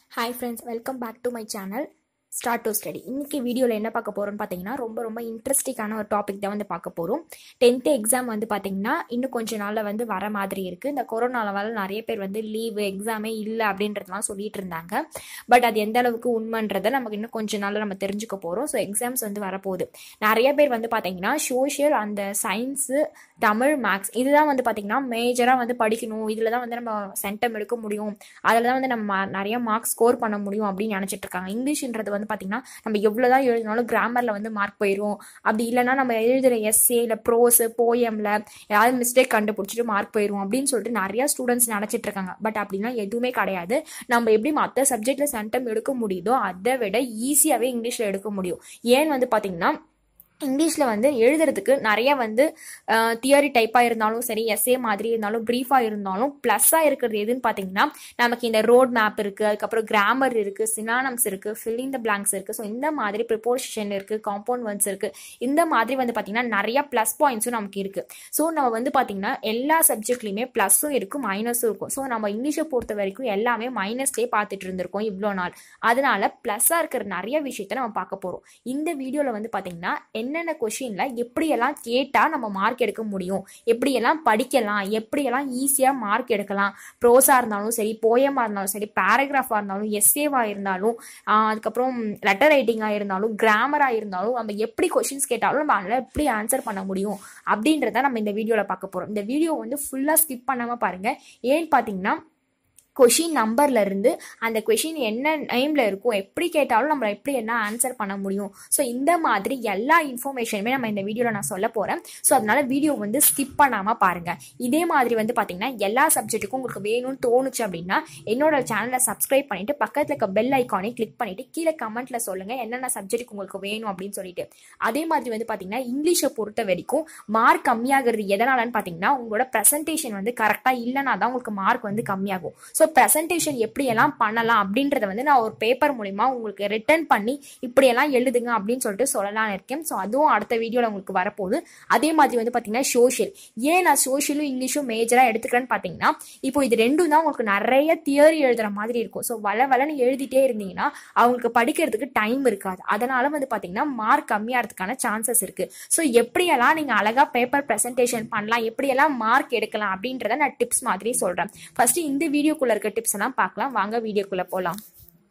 hi friends welcome back to my channel start to study இன்னைக்கு வீடியோவில் என்ன பார்க்க போகிறோம்னு பார்த்தீங்கன்னா ரொம்ப ரொம்ப இன்ட்ரெஸ்டிங்கான ஒரு டாபிக் தான் வந்து பார்க்க போகிறோம் டென்த்து எக்ஸாம் வந்து பார்த்தீங்கன்னா இன்னும் கொஞ்ச நாளில் வந்து வர மாதிரி இருக்குது இந்த கொரோனாவால் நிறைய பேர் வந்து லீவு எக்ஸாமே இல்லை அப்படின்றதெல்லாம் சொல்லிட்டு இருந்தாங்க பட் அது எந்த அளவுக்கு உண்மைன்றதை நமக்கு இன்னும் கொஞ்ச நாளில் நம்ம தெரிஞ்சுக்க போகிறோம் ஸோ எக்ஸாம்ஸ் வந்து வரப்போகுது நிறைய பேர் வந்து பார்த்தீங்கன்னா சோஷியல் அந்த சயின்ஸு தமிழ் மேக்ஸ் இதுதான் வந்து பார்த்தீங்கன்னா மேஜராக வந்து படிக்கணும் இதில் தான் வந்து நம்ம சென்டம் எடுக்க முடியும் அதில் தான் வந்து நம்ம நிறைய மார்க்ஸ் ஸ்கோர் பண்ண முடியும் அப்படின்னு நினச்சிட்டு இருக்காங்க இங்கிலீஷ்ன்றது வந்து பார்த்தீங்கன்னா நம்ம எவ்வளோ தான் எழுதினாலும் கிராமரில் வந்து மார்க் போயிடும் அப்படி இல்லைன்னா நம்ம எழுதுகிற எஸ்ஏ இல்லை ப்ரோஸு போயமில் ஏதாவது மிஸ்டேக் கண்டுபிடிச்சிட்டு மார்க் போயிடும் அப்படின்னு சொல்லிட்டு நிறைய ஸ்டூடெண்ட்ஸ் நினச்சிட்டு இருக்காங்க பட் அப்படிலாம் எதுவுமே கிடையாது நம்ம எப்படி மற்ற சப்ஜெக்டில் சென்டம் எடுக்க முடியுதோ அதை விட ஈஸியாகவே இங்கிலீஷில் எடுக்க முடியும் ஏன்னு வந்து பார்த்தீங்கன்னா இங்கிலீஷில் வந்து எழுதுறதுக்கு நிறைய வந்து தியரி டைப்பாக இருந்தாலும் சரி எஸ்ஏ மாதிரி இருந்தாலும் ப்ரீஃபாக இருந்தாலும் ப்ளஸ்ஸாக இருக்கிறது எதுன்னு பார்த்தீங்கன்னா நமக்கு இந்த ரோட் மேப் இருக்குது அதுக்கப்புறம் கிராமர் இருக்குது சினானம்ஸ் இருக்குது ஃபில்லிங் த பிளாங்க்ஸ் இருக்குது ஸோ இந்த மாதிரி ப்ரிப்போசிஷன் இருக்குது காம்பவுண்ட் வேர்ட்ஸ் இருக்குது இந்த மாதிரி வந்து பார்த்திங்கன்னா நிறைய ப்ளஸ் பாயிண்ட்ஸும் நமக்கு இருக்குது ஸோ நம்ம வந்து பார்த்திங்கன்னா எல்லா சப்ஜெக்ட்லையுமே ப்ளஸ்ஸும் இருக்கும் மைனஸும் இருக்கும் ஸோ நம்ம இங்கிலீஷை பொறுத்த வரைக்கும் எல்லாமே மைனஸ்லேயே பார்த்துட்டு இருந்திருக்கோம் இவ்வளோ நாள் அதனால ப்ளஸ்ஸாக இருக்கிற நிறைய விஷயத்த நம்ம பார்க்க போகிறோம் இந்த வீடியோவில் வந்து பார்த்திங்கன்னா என்னென்ன கொஷினில் எப்படியெல்லாம் கேட்டால் நம்ம மார்க் எடுக்க முடியும் எப்படியெல்லாம் படிக்கலாம் எப்படியெல்லாம் ஈஸியாக மார்க் எடுக்கலாம் ப்ரோஸாக இருந்தாலும் சரி போயமாக இருந்தாலும் சரி பேராகிராஃபாக இருந்தாலும் எஸ்ஏவாக இருந்தாலும் அதுக்கப்புறம் லெட்டர் ரைட்டிங்காக இருந்தாலும் கிராமராக இருந்தாலும் நம்ம எப்படி கொஷின்ஸ் கேட்டாலும் நம்ம அதில் எப்படி ஆன்சர் பண்ண முடியும் அப்படின்றத நம்ம இந்த வீடியோவில் பார்க்க போகிறோம் இந்த வீடியோ வந்து ஃபுல்லாக ஸ்கிப் பண்ணாமல் பாருங்கள் ஏன்னு பார்த்தீங்கன்னா கொஷின் நம்பர்ல இருந்து அந்த கொஷின் என்ன டைம்ல இருக்கும் எப்படி கேட்டாலும் நம்ம எப்படி என்ன ஆன்சர் பண்ண முடியும் ஸோ இந்த மாதிரி எல்லா இன்ஃபர்மேஷனுமே நம்ம இந்த வீடியோவில் நான் சொல்ல போகிறேன் ஸோ அதனால வீடியோ வந்து ஸ்கிப் பண்ணாமல் பாருங்க இதே மாதிரி வந்து பார்த்தீங்கன்னா எல்லா சப்ஜெக்ட்டுக்கும் உங்களுக்கு வேணும்னு தோணுச்சு அப்படின்னா என்னோட சேனலை சப்ஸ்கிரைப் பண்ணிட்டு பக்கத்தில் இருக்க பெல் ஐக்கானை கிளிக் பண்ணிட்டு கீழே கமெண்ட்ல சொல்லுங்க என்னென்ன சப்ஜெக்ட் உங்களுக்கு வேணும் அப்படின்னு சொல்லிட்டு அதே மாதிரி வந்து பார்த்தீங்கன்னா இங்கிலீஷை பொறுத்த வரைக்கும் மார்க் கம்மியாகிறது எதனாலன்னு பார்த்தீங்கன்னா உங்களோட ப்ரெசன்டேஷன் வந்து கரெக்டாக இல்லைனா தான் உங்களுக்கு மார்க் வந்து கம்மியாகும் ஸோ ப்ரெசன்டேஷன் எப்படியெல்லாம் பண்ணலாம் அப்படின்றத வந்து நான் ஒரு பேப்பர் மூலிமா உங்களுக்கு ரிட்டர்ன் பண்ணி இப்படியெல்லாம் எழுதுங்க அப்படின்னு சொல்லிட்டு சொல்லலாம்னு இருக்கேன் ஸோ அதுவும் அடுத்த வீடியோவில் உங்களுக்கு வரப்போகுது அதே மாதிரி வந்து பார்த்தீங்கன்னா சோஷியல் ஏன் நான் சோஷியலும் இங்கிலீஷும் மேஜராக எடுத்துக்கிறேன்னு பார்த்தீங்கன்னா இப்போ இது ரெண்டும் தான் உங்களுக்கு நிறைய தியரி எழுதுற மாதிரி இருக்கும் ஸோ வள வளன்னு எழுதிட்டே இருந்தீங்கன்னா அவங்களுக்கு படிக்கிறதுக்கு டைம் இருக்காது அதனால வந்து பார்த்தீங்கன்னா மார்க் கம்மியாகிறதுக்கான சான்சஸ் இருக்கு ஸோ எப்படியெல்லாம் நீங்கள் அழகாக பேப்பர் ப்ரெசன்டேஷன் பண்ணலாம் எப்படியெல்லாம் மார்க் எடுக்கலாம் அப்படின்றத நான் டிப்ஸ் மாதிரி சொல்கிறேன் ஃபர்ஸ்ட் இந்த வீடியோக்குள்ள இருக்க டிப்ஸ் எல்லாம் பார்க்கலாம் வாங்க வீடியோக்குள்ள போலாம்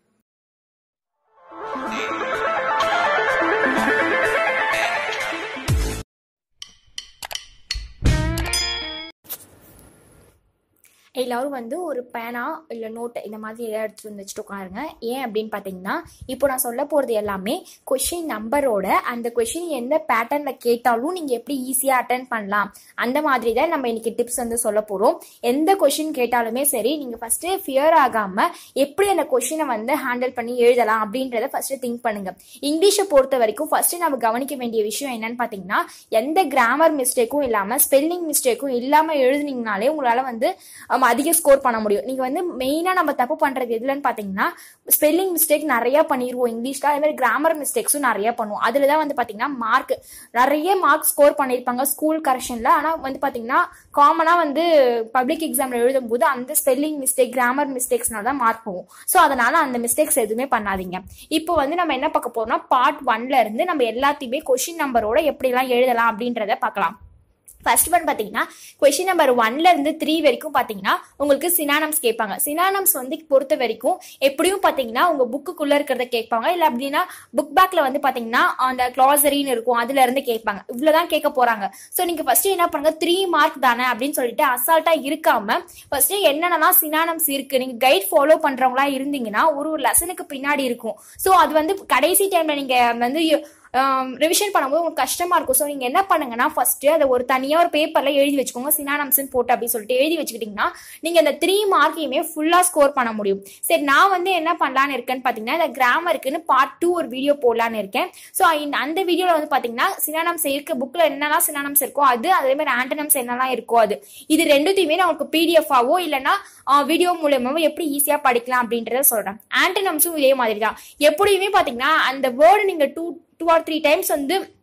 எல்லாரும் வந்து ஒரு பேனா இல்லை நோட்டு இந்த மாதிரி எதாவது எடுத்துட்டு வந்து வச்சுட்டு உட்காருங்க ஏன் அப்படின்னு பார்த்தீங்கன்னா இப்போ நான் சொல்ல போகிறது எல்லாமே கொஷின் நம்பரோட அந்த கொஷின் எந்த பேட்டர்னில் கேட்டாலும் நீங்கள் எப்படி ஈஸியாக அட்டன் பண்ணலாம் அந்த மாதிரி தான் நம்ம இன்னைக்கு டிப்ஸ் வந்து சொல்ல போகிறோம் எந்த கொஷின் கேட்டாலுமே சரி நீங்கள் ஃபஸ்ட்டு ஃபியர் ஆகாமல் எப்படி அந்த கொஷினை வந்து ஹேண்டில் பண்ணி எழுதலாம் அப்படின்றத ஃபஸ்ட்டு திங்க் பண்ணுங்க இங்கிலீஷை பொறுத்த வரைக்கும் ஃபஸ்ட்டு நம்ம கவனிக்க வேண்டிய விஷயம் என்னன்னு பார்த்தீங்கன்னா எந்த கிராமர் மிஸ்டேக்கும் இல்லாமல் ஸ்பெல்லிங் மிஸ்டேக்கும் இல்லாமல் எழுதுனீங்கனாலே உங்களால் வந்து அதிக ஸ்கோர் பண்ண முடியும் நீங்க வந்து மெயினா நம்ம தப்பு பண்றது எதுலன்னு பாத்தீங்கன்னா ஸ்பெல்லிங் மிஸ்டேக் நிறைய பண்ணிடுவோம் இங்கிலீஷ்ல அதே மாதிரி கிராமர் மிஸ்டேக்ஸும் நிறைய பண்ணுவோம் அதுலதான் வந்து பாத்தீங்கன்னா மார்க் நிறைய மார்க் ஸ்கோர் பண்ணிருப்பாங்க ஸ்கூல் கரெக்ஷன்ல ஆனா வந்து பாத்தீங்கன்னா காமனா வந்து பப்ளிக் எக்ஸாம்ல எழுதும் போது அந்த ஸ்பெல்லிங் மிஸ்டேக் கிராமர் மிஸ்டேக்ஸ்னால தான் மார்க் போகும் ஸோ அதனால அந்த மிஸ்டேக்ஸ் எதுவுமே பண்ணாதீங்க இப்போ வந்து நம்ம என்ன பார்க்க போறோம்னா பார்ட் ஒன்ல இருந்து நம்ம எல்லாத்தையுமே கொஸ்டின் நம்பரோட எப்படிலாம் எழுதலாம் அப்படின்றத பார்க்கலாம் ஃபர்ஸ்ட் ஒன் பார்த்தீங்கன்னா கொஷின் நம்பர் ஒன்ல இருந்து த்ரீ வரைக்கும் பார்த்தீங்கன்னா உங்களுக்கு சினானம்ஸ் கேட்பாங்க சினானம்ஸ் வந்து பொறுத்த வரைக்கும் எப்படியும் பார்த்தீங்கன்னா உங்க புக்குக்குள்ள இருக்கிறத கேட்பாங்க இல்லை அப்படின்னா புக் பேக்ல வந்து பார்த்தீங்கன்னா அந்த கிளாசரின்னு இருக்கும் அதுல இருந்து கேட்பாங்க இவ்வளவுதான் கேட்க போறாங்க ஸோ நீங்க ஃபர்ஸ்ட் என்ன பண்ணுங்க த்ரீ மார்க் தானே அப்படின்னு சொல்லிட்டு அசால்ட்டா இருக்காம ஃபர்ஸ்ட் என்னென்னலாம் சினானம்ஸ் இருக்கு நீங்க கைட் ஃபாலோ பண்றவங்களா இருந்தீங்கன்னா ஒரு ஒரு லெசனுக்கு பின்னாடி இருக்கும் ஸோ அது வந்து கடைசி டைம்ல நீங்க வந்து ரிவிஷன் பண்ணும்போது உங்களுக்கு கஷ்டமா இருக்கும் ஸோ நீங்க என்ன பண்ணுங்கன்னா ஃபர்ஸ்ட் அதை ஒரு தனியா ஒரு பேப்பர்ல எழுதி வச்சுக்கோங்க சினானம்ஸ் போட்டு அப்படின்னு சொல்லிட்டு எழுதி வச்சுக்கிட்டீங்கன்னா நீங்க இந்த த்ரீ மார்க்கையுமே ஃபுல்லா ஸ்கோர் பண்ண முடியும் சரி நான் வந்து என்ன பண்ணலான்னு இருக்கேன்னு பாத்தீங்கன்னா இந்த கிராமருக்குன்னு பார்ட் டூ ஒரு வீடியோ போடலான்னு இருக்கேன் ஸோ இந்த அந்த வீடியோல வந்து பாத்தீங்கன்னா சினானம்ஸ் இருக்க புக்ல என்னெல்லாம் சினானம்ஸ் இருக்கோ அது அதே மாதிரி ஆண்டனம்ஸ் என்னெல்லாம் இருக்கோ அது இது ரெண்டுத்தையுமே நான் உங்களுக்கு பிடிஎஃபாவோ இல்லைன்னா வீடியோ மூலியமாவோ எப்படி ஈஸியா படிக்கலாம் அப்படின்றத சொல்றேன் ஆண்டனம்ஸும் இதே மாதிரி தான் எப்படியுமே பாத்தீங்கன்னா அந்த வேர்டு நீங்க two two or three times வந்து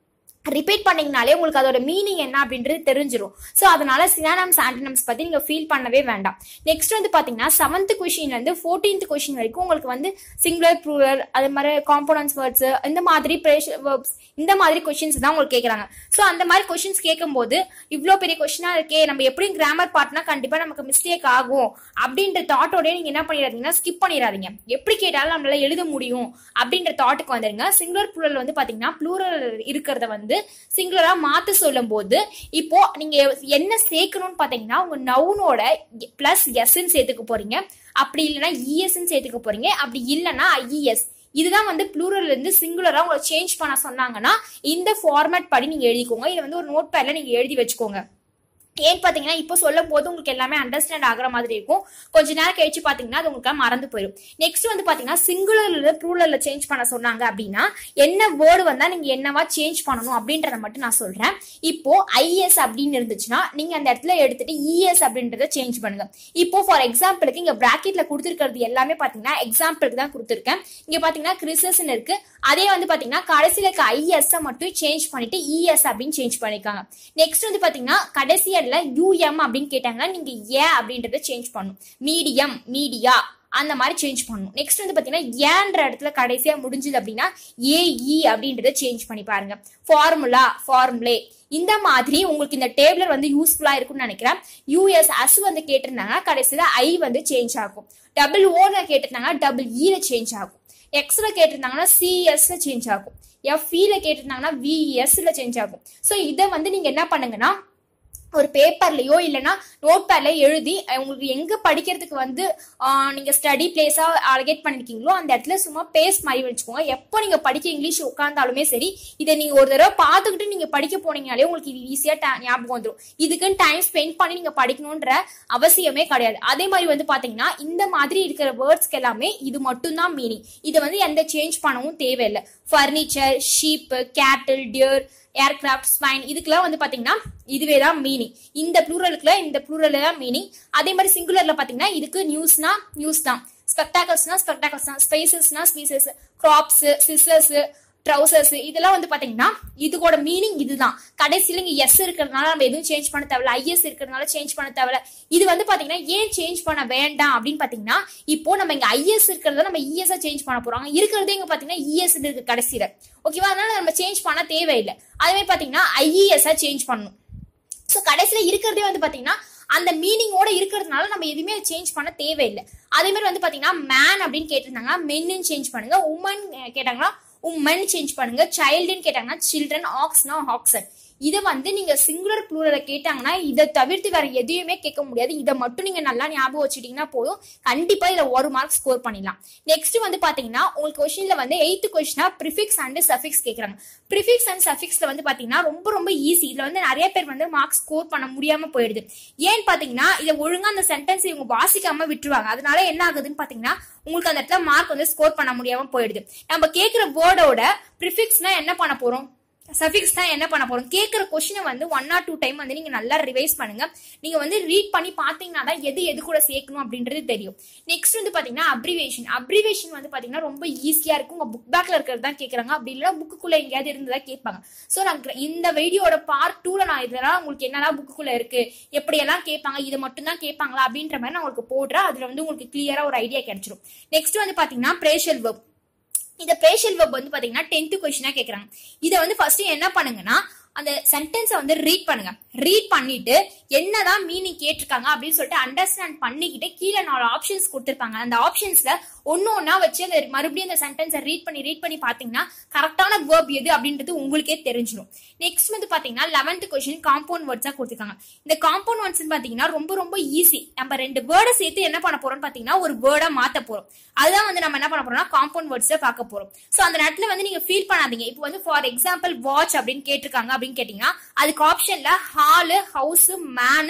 ரிப்பீட் பண்ணீங்கனாலே உங்களுக்கு அதோட மீனிங் என்ன அப்படின்றது தெரிஞ்சிடும் ஸோ அதனால சினானம்ஸ் ஆன்டினம்ஸ் பத்தி நீங்க ஃபீல் பண்ணவே வேண்டாம் நெக்ஸ்ட் வந்து பாத்தீங்கன்னா செவன்த் கொஷின்ல இருந்து ஃபோர்டீன்த் கொஷின் வரைக்கும் உங்களுக்கு வந்து சிங்குலர் ப்ளூரல் அது மாதிரி காம்போனன்ஸ் வேர்ட்ஸ் இந்த மாதிரி வேர்ப்ஸ் இந்த மாதிரி கொஷின்ஸ் தான் உங்களுக்கு கேட்கறாங்க ஸோ அந்த மாதிரி கொஷின்ஸ் கேட்கும்போது இவ்வளோ பெரிய கொஷினா இருக்கே நம்ம எப்படியும் கிராமர் பார்ட்னா கண்டிப்பா நமக்கு மிஸ்டேக் ஆகும் அப்படின்ற தாட்டோடய நீங்க என்ன பண்ணிடாதீங்கன்னா ஸ்கிப் பண்ணிடாதீங்க எப்படி கேட்டாலும் நம்மளால எழுத முடியும் அப்படின்ற தாட்டுக்கு வந்துருங்க சிங்குலர் ப்ளூரல் வந்து பாத்தீங்கன்னா ப்ளூரல் இருக்கிறத வந்து சிங்குலரா மாத்த சொல்லும் போது இப்போ நீங்க என்ன சேர்க்கணும்னு பாத்தீங்கன்னா உங்க நவுனோட பிளஸ் எஸ்ன்னு சேர்த்துக்க போறீங்க அப்படி இல்லைன்னா இஎஸ்ன்னு சேர்த்துக்க போறீங்க அப்படி இல்லைன்னா ஐஇஎஸ் இதுதான் வந்து ப்ளூரல் இருந்து சிங்குலரா உங்களை சேஞ்ச் பண்ண சொன்னாங்கன்னா இந்த ஃபார்மேட் படி நீங்க எழுதிக்கோங்க இதை வந்து ஒரு நோட் பேட்ல நீங்க எழுதி வச்சுக்கோங்க ஏன்னு பாத்தீங்கன்னா இப்போ சொல்லும் போது உங்களுக்கு எல்லாமே அண்டர்ஸ்டாண்ட் ஆகுற மாதிரி இருக்கும் கொஞ்ச நேரம் கழிச்சு பாத்தீங்கன்னா அது உங்களுக்கு மறந்து போயிடும் நெக்ஸ்ட் வந்து பாத்தீங்கன்னா சிங்குலர்ல ப்ளூரல்ல சேஞ்ச் பண்ண சொன்னாங்க அப்படின்னா என்ன வேர்டு வந்தா நீங்க என்னவா சேஞ்ச் பண்ணணும் அப்படின்றத மட்டும் நான் சொல்றேன் இப்போ ஐஎஸ் அப்படின்னு இருந்துச்சுன்னா நீங்க அந்த இடத்துல எடுத்துட்டு இஎஸ் அப்படின்றத சேஞ்ச் பண்ணுங்க இப்போ ஃபார் எக்ஸாம்பிளுக்கு இங்க பிராக்கெட்ல கொடுத்துருக்கிறது எல்லாமே பாத்தீங்கன்னா எக்ஸாம்பிளுக்கு தான் கொடுத்துருக்கேன் இங்க பாத்தீங்கன்னா கிறிசஸ்ன்னு இருக்கு அதே வந்து பாத்தீங்கன்னா கடைசியில இருக்க ஐஎஸ் மட்டும் சேஞ்ச் பண்ணிட்டு இஎஸ் அப்படின்னு சேஞ்ச் பண்ணிருக்காங்க நெக்ஸ்ட் வந்து பாத்தீங்கன்னா கடைசியில யூஎம் அப்படின்னு கேட்டாங்கன்னா நீங்க ஏ அப்படின்றத சேஞ்ச் பண்ணணும் மீடியம் மீடியா அந்த மாதிரி சேஞ்ச் பண்ணணும் நெக்ஸ்ட் வந்து பாத்தீங்கன்னா ஏன்ற இடத்துல கடைசியா முடிஞ்சது அப்படின்னா ஏஇ அப்படின்றத சேஞ்ச் பண்ணி பாருங்க ஃபார்முலா ஃபார்முலே இந்த மாதிரி உங்களுக்கு இந்த டேபிளர் வந்து யூஸ்ஃபுல்லா இருக்கும்னு நினைக்கிறேன் யூஎஸ் அஸ் வந்து கேட்டிருந்தாங்கன்னா கடைசியில ஐ வந்து சேஞ்ச் ஆகும் டபுள் ஓன்னு கேட்டிருந்தாங்கன்னா டபுள் இல சேஞ்ச் ஆகும் எக்ஸ்ல கேட்டிருந்தாங்கன்னா சிஎஸ்ல சேஞ்ச் ஆகும் எஃப்இல கேட்டிருந்தாங்கன்னா விஎஸ்ல சேஞ்ச் ஆகும் ஸோ இதை வந்து நீங்க என்ன பண்ணுங்கன்னா ஒரு பேப்பர்லயோ இல்லைன்னா நோட் பேட்ல எழுதி உங்களுக்கு எங்க படிக்கிறதுக்கு வந்து நீங்க ஸ்டடி பிளேஸா அலகேட் பண்ணிருக்கீங்களோ அந்த இடத்துல சும்மா பேஸ் மாதிரி வச்சுக்கோங்க எப்போ நீங்க படிக்க இங்கிலீஷ் உட்காந்தாலுமே சரி இதை நீங்க ஒரு தடவை பார்த்துக்கிட்டு நீங்க படிக்க போனீங்கனாலே உங்களுக்கு இது ஈஸியா ஞாபகம் வந்துடும் இதுக்குன்னு டைம் ஸ்பெண்ட் பண்ணி நீங்க படிக்கணும்ன்ற அவசியமே கிடையாது அதே மாதிரி வந்து பாத்தீங்கன்னா இந்த மாதிரி இருக்கிற வேர்ட்ஸ்க்கு எல்லாமே இது மட்டும்தான் மீனிங் இதை வந்து எந்த சேஞ்ச் பண்ணவும் தேவையில்லை furniture sheep cattle deer aircraft swine இதுக்கெல்லாம் வந்து பாத்தீங்கன்னா இதுவே தான் மீனிங் இந்த ப்ளூரலுக்குல இந்த ப்ளூரல் தான் மீனிங் அதே மாதிரி சிங்குலர்ல பாத்தீங்கன்னா இதுக்கு நியூஸ்னா நியூஸ் தான் ஸ்பெக்டாக்கல்ஸ்னா ஸ்பெக்டாக்கல்ஸ் தான் ஸ்பேசஸ்னா ஸ்பீசஸ் கிராப்ஸ் சிசர்ஸ் ட்ரௌசர்ஸ் இதெல்லாம் வந்து பாத்தீங்கன்னா இதோட மீனிங் இதுதான் கடைசியில இங்க எஸ் இருக்கிறதுனால நம்ம எதுவும் சேஞ்ச் பண்ண தேவையில்ல ஐஎஸ் இருக்கிறதுனால சேஞ்ச் பண்ண தேவையில்ல இது வந்து பாத்தீங்கன்னா ஏன் சேஞ்ச் பண்ண வேண்டாம் அப்படின்னு பாத்தீங்கன்னா இப்போ நம்ம இங்க ஐஎஸ் இருக்கிறத நம்ம இஎஸ் சேஞ்ச் பண்ண போறோம் இருக்கிறதே இங்க பாத்தீங்கன்னா இஎஸ் இருக்கு கடைசியில ஓகேவா அதனால நம்ம சேஞ்ச் பண்ண தேவையில்லை அதே மாதிரி பாத்தீங்கன்னா ஐஇஎஸ் சேஞ்ச் பண்ணணும் ஸோ கடைசியில இருக்கிறதே வந்து பாத்தீங்கன்னா அந்த மீனிங்கோட இருக்கிறதுனால நம்ம எதுவுமே சேஞ்ச் பண்ண தேவையில்லை அதே மாதிரி வந்து பாத்தீங்கன்னா மேன் அப்படின்னு கேட்டிருந்தாங்க மென்னு சேஞ்ச் பண்ணுங்க உமன் கேட்டாங்கன்னா உமன் சேஞ்ச் பண்ணுங்க சைல்டுன்னு கேட்டாங்கன்னா சில்ட்ரன் ஆக்ஸ்னா ஆக்சன் இதை வந்து நீங்க சிங்குலர் ப்ளூரல கேட்டாங்கன்னா இதை தவிர்த்து வேற எதையுமே கேட்க முடியாது இதை மட்டும் நீங்க நல்லா ஞாபகம் வச்சுட்டீங்கன்னா போதும் கண்டிப்பா இதுல ஒரு மார்க் ஸ்கோர் பண்ணிடலாம் நெக்ஸ்ட் வந்து பாத்தீங்கன்னா உங்களுக்கு கொஸ்டின்ல வந்து எயித்து கொஸ்டினா ப்ரிஃபிக்ஸ் அண்ட் சஃபிக்ஸ் கேக்குறாங்க ப்ரிஃபிக்ஸ் அண்ட் சஃபிக்ஸ்ல வந்து பாத்தீங்கன்னா ரொம்ப ரொம்ப ஈஸி இதுல வந்து நிறைய பேர் வந்து மார்க் ஸ்கோர் பண்ண முடியாம போயிடுது ஏன்னு பாத்தீங்கன்னா இதை ஒழுங்கா அந்த சென்டென்ஸ் இவங்க வாசிக்காம விட்டுருவாங்க அதனால என்ன ஆகுதுன்னு பாத்தீங்கன்னா உங்களுக்கு அந்த இடத்துல மார்க் வந்து ஸ்கோர் பண்ண முடியாம போயிடுது நம்ம கேட்கிற வேர்டோட ப்ரிஃபிக்ஸ்னா என்ன பண்ண போறோம் சஃபிக்ஸ் தான் என்ன பண்ண போறோம் கேட்குற கொஸ்டினை வந்து ஒன் ஆர் டூ டைம் வந்து நீங்க நல்லா ரிவைஸ் பண்ணுங்க நீங்க வந்து ரீட் பண்ணி பாத்தீங்கன்னா தான் எது எது கூட சேர்க்கணும் அப்படின்றது தெரியும் நெக்ஸ்ட் வந்து பாத்தீங்கன்னா அப்ரிவேஷன் அப்ரிவேஷன் வந்து பாத்தீங்கன்னா ரொம்ப ஈஸியா இருக்கும் உங்க புக் பேக்ல இருக்கிறது தான் கேக்குறாங்க அப்படி இல்லைன்னா புக்குக்குள்ள எங்கேயாவது இருந்ததா கேட்பாங்க ஸோ நான் இந்த வீடியோட பார்ட் டூல நான் இதெல்லாம் உங்களுக்கு என்னெல்லாம் புக்குக்குள்ள இருக்கு எப்படியெல்லாம் கேட்பாங்க இது மட்டும் தான் கேட்பாங்களா அப்படின்ற மாதிரி நான் உங்களுக்கு போடுறேன் அதுல வந்து உங்களுக்கு கிளியரா ஒரு ஐடியா கிடைச்சிரும் நெக்ஸ்ட் வந்து பாத்தீங்கன்னா பிரேஷல் வெப் இந்த பிரேஷியல் வெப் வந்து பாத்தீங்கன்னா டென்த் கொஸ்டினா கேக்குறாங்க இதை வந்து ஃபர்ஸ்ட் என்ன பண்ணுங்கன்னா அந்த சென்டென்ஸை வந்து ரீட் பண்ணுங்க ரீட் பண்ணிட்டு என்னதான் மீனிங் கேட்டிருக்காங்க அப்படின்னு சொல்லிட்டு அண்டர்ஸ்டாண்ட் பண்ணிக்கிட்டு கீழே நாலு ஆப்ஷன்ஸ் கொடுத்துருப்பாங்க அந்த ஆப்ஷன்ஸ்ல ஒன்னு ஒன்னா வச்சு அந்த மறுபடியும் அந்த சென்டென்ஸை ரீட் பண்ணி ரீட் பண்ணி பாத்தீங்கன்னா கரெக்டான வேர்ப் எது அப்படின்றது உங்களுக்கே தெரிஞ்சிடும் நெக்ஸ்ட் வந்து பாத்தீங்கன்னா லெவன்த் கொஸ்டின் காம்பவுண்ட் வேர்ட்ஸா கொடுத்துருக்காங்க இந்த காம்பவுண்ட் வேர்ட்ஸ் பாத்தீங்கன்னா ரொம்ப ரொம்ப ஈஸி நம்ம ரெண்டு வேர்டை சேர்த்து என்ன பண்ண போறோம்னு பாத்தீங்கன்னா ஒரு வேர்டா மாத்த போறோம் அதுதான் வந்து நம்ம என்ன பண்ண போறோம்னா காம்பவுண்ட் வேர்ட்ஸ் பார்க்க போறோம் சோ அந்த நேரத்துல வந்து நீங்க ஃபீல் பண்ணாதீங்க இப்போ வந்து ஃபார் எக்ஸாம்பிள் வாட்ச் அப்படின்னு கேட்டிருக்காங்க அப்படின்னு கேட்டீங்கன்னா அதுக்கு ஆப்ஷன்ல hall house man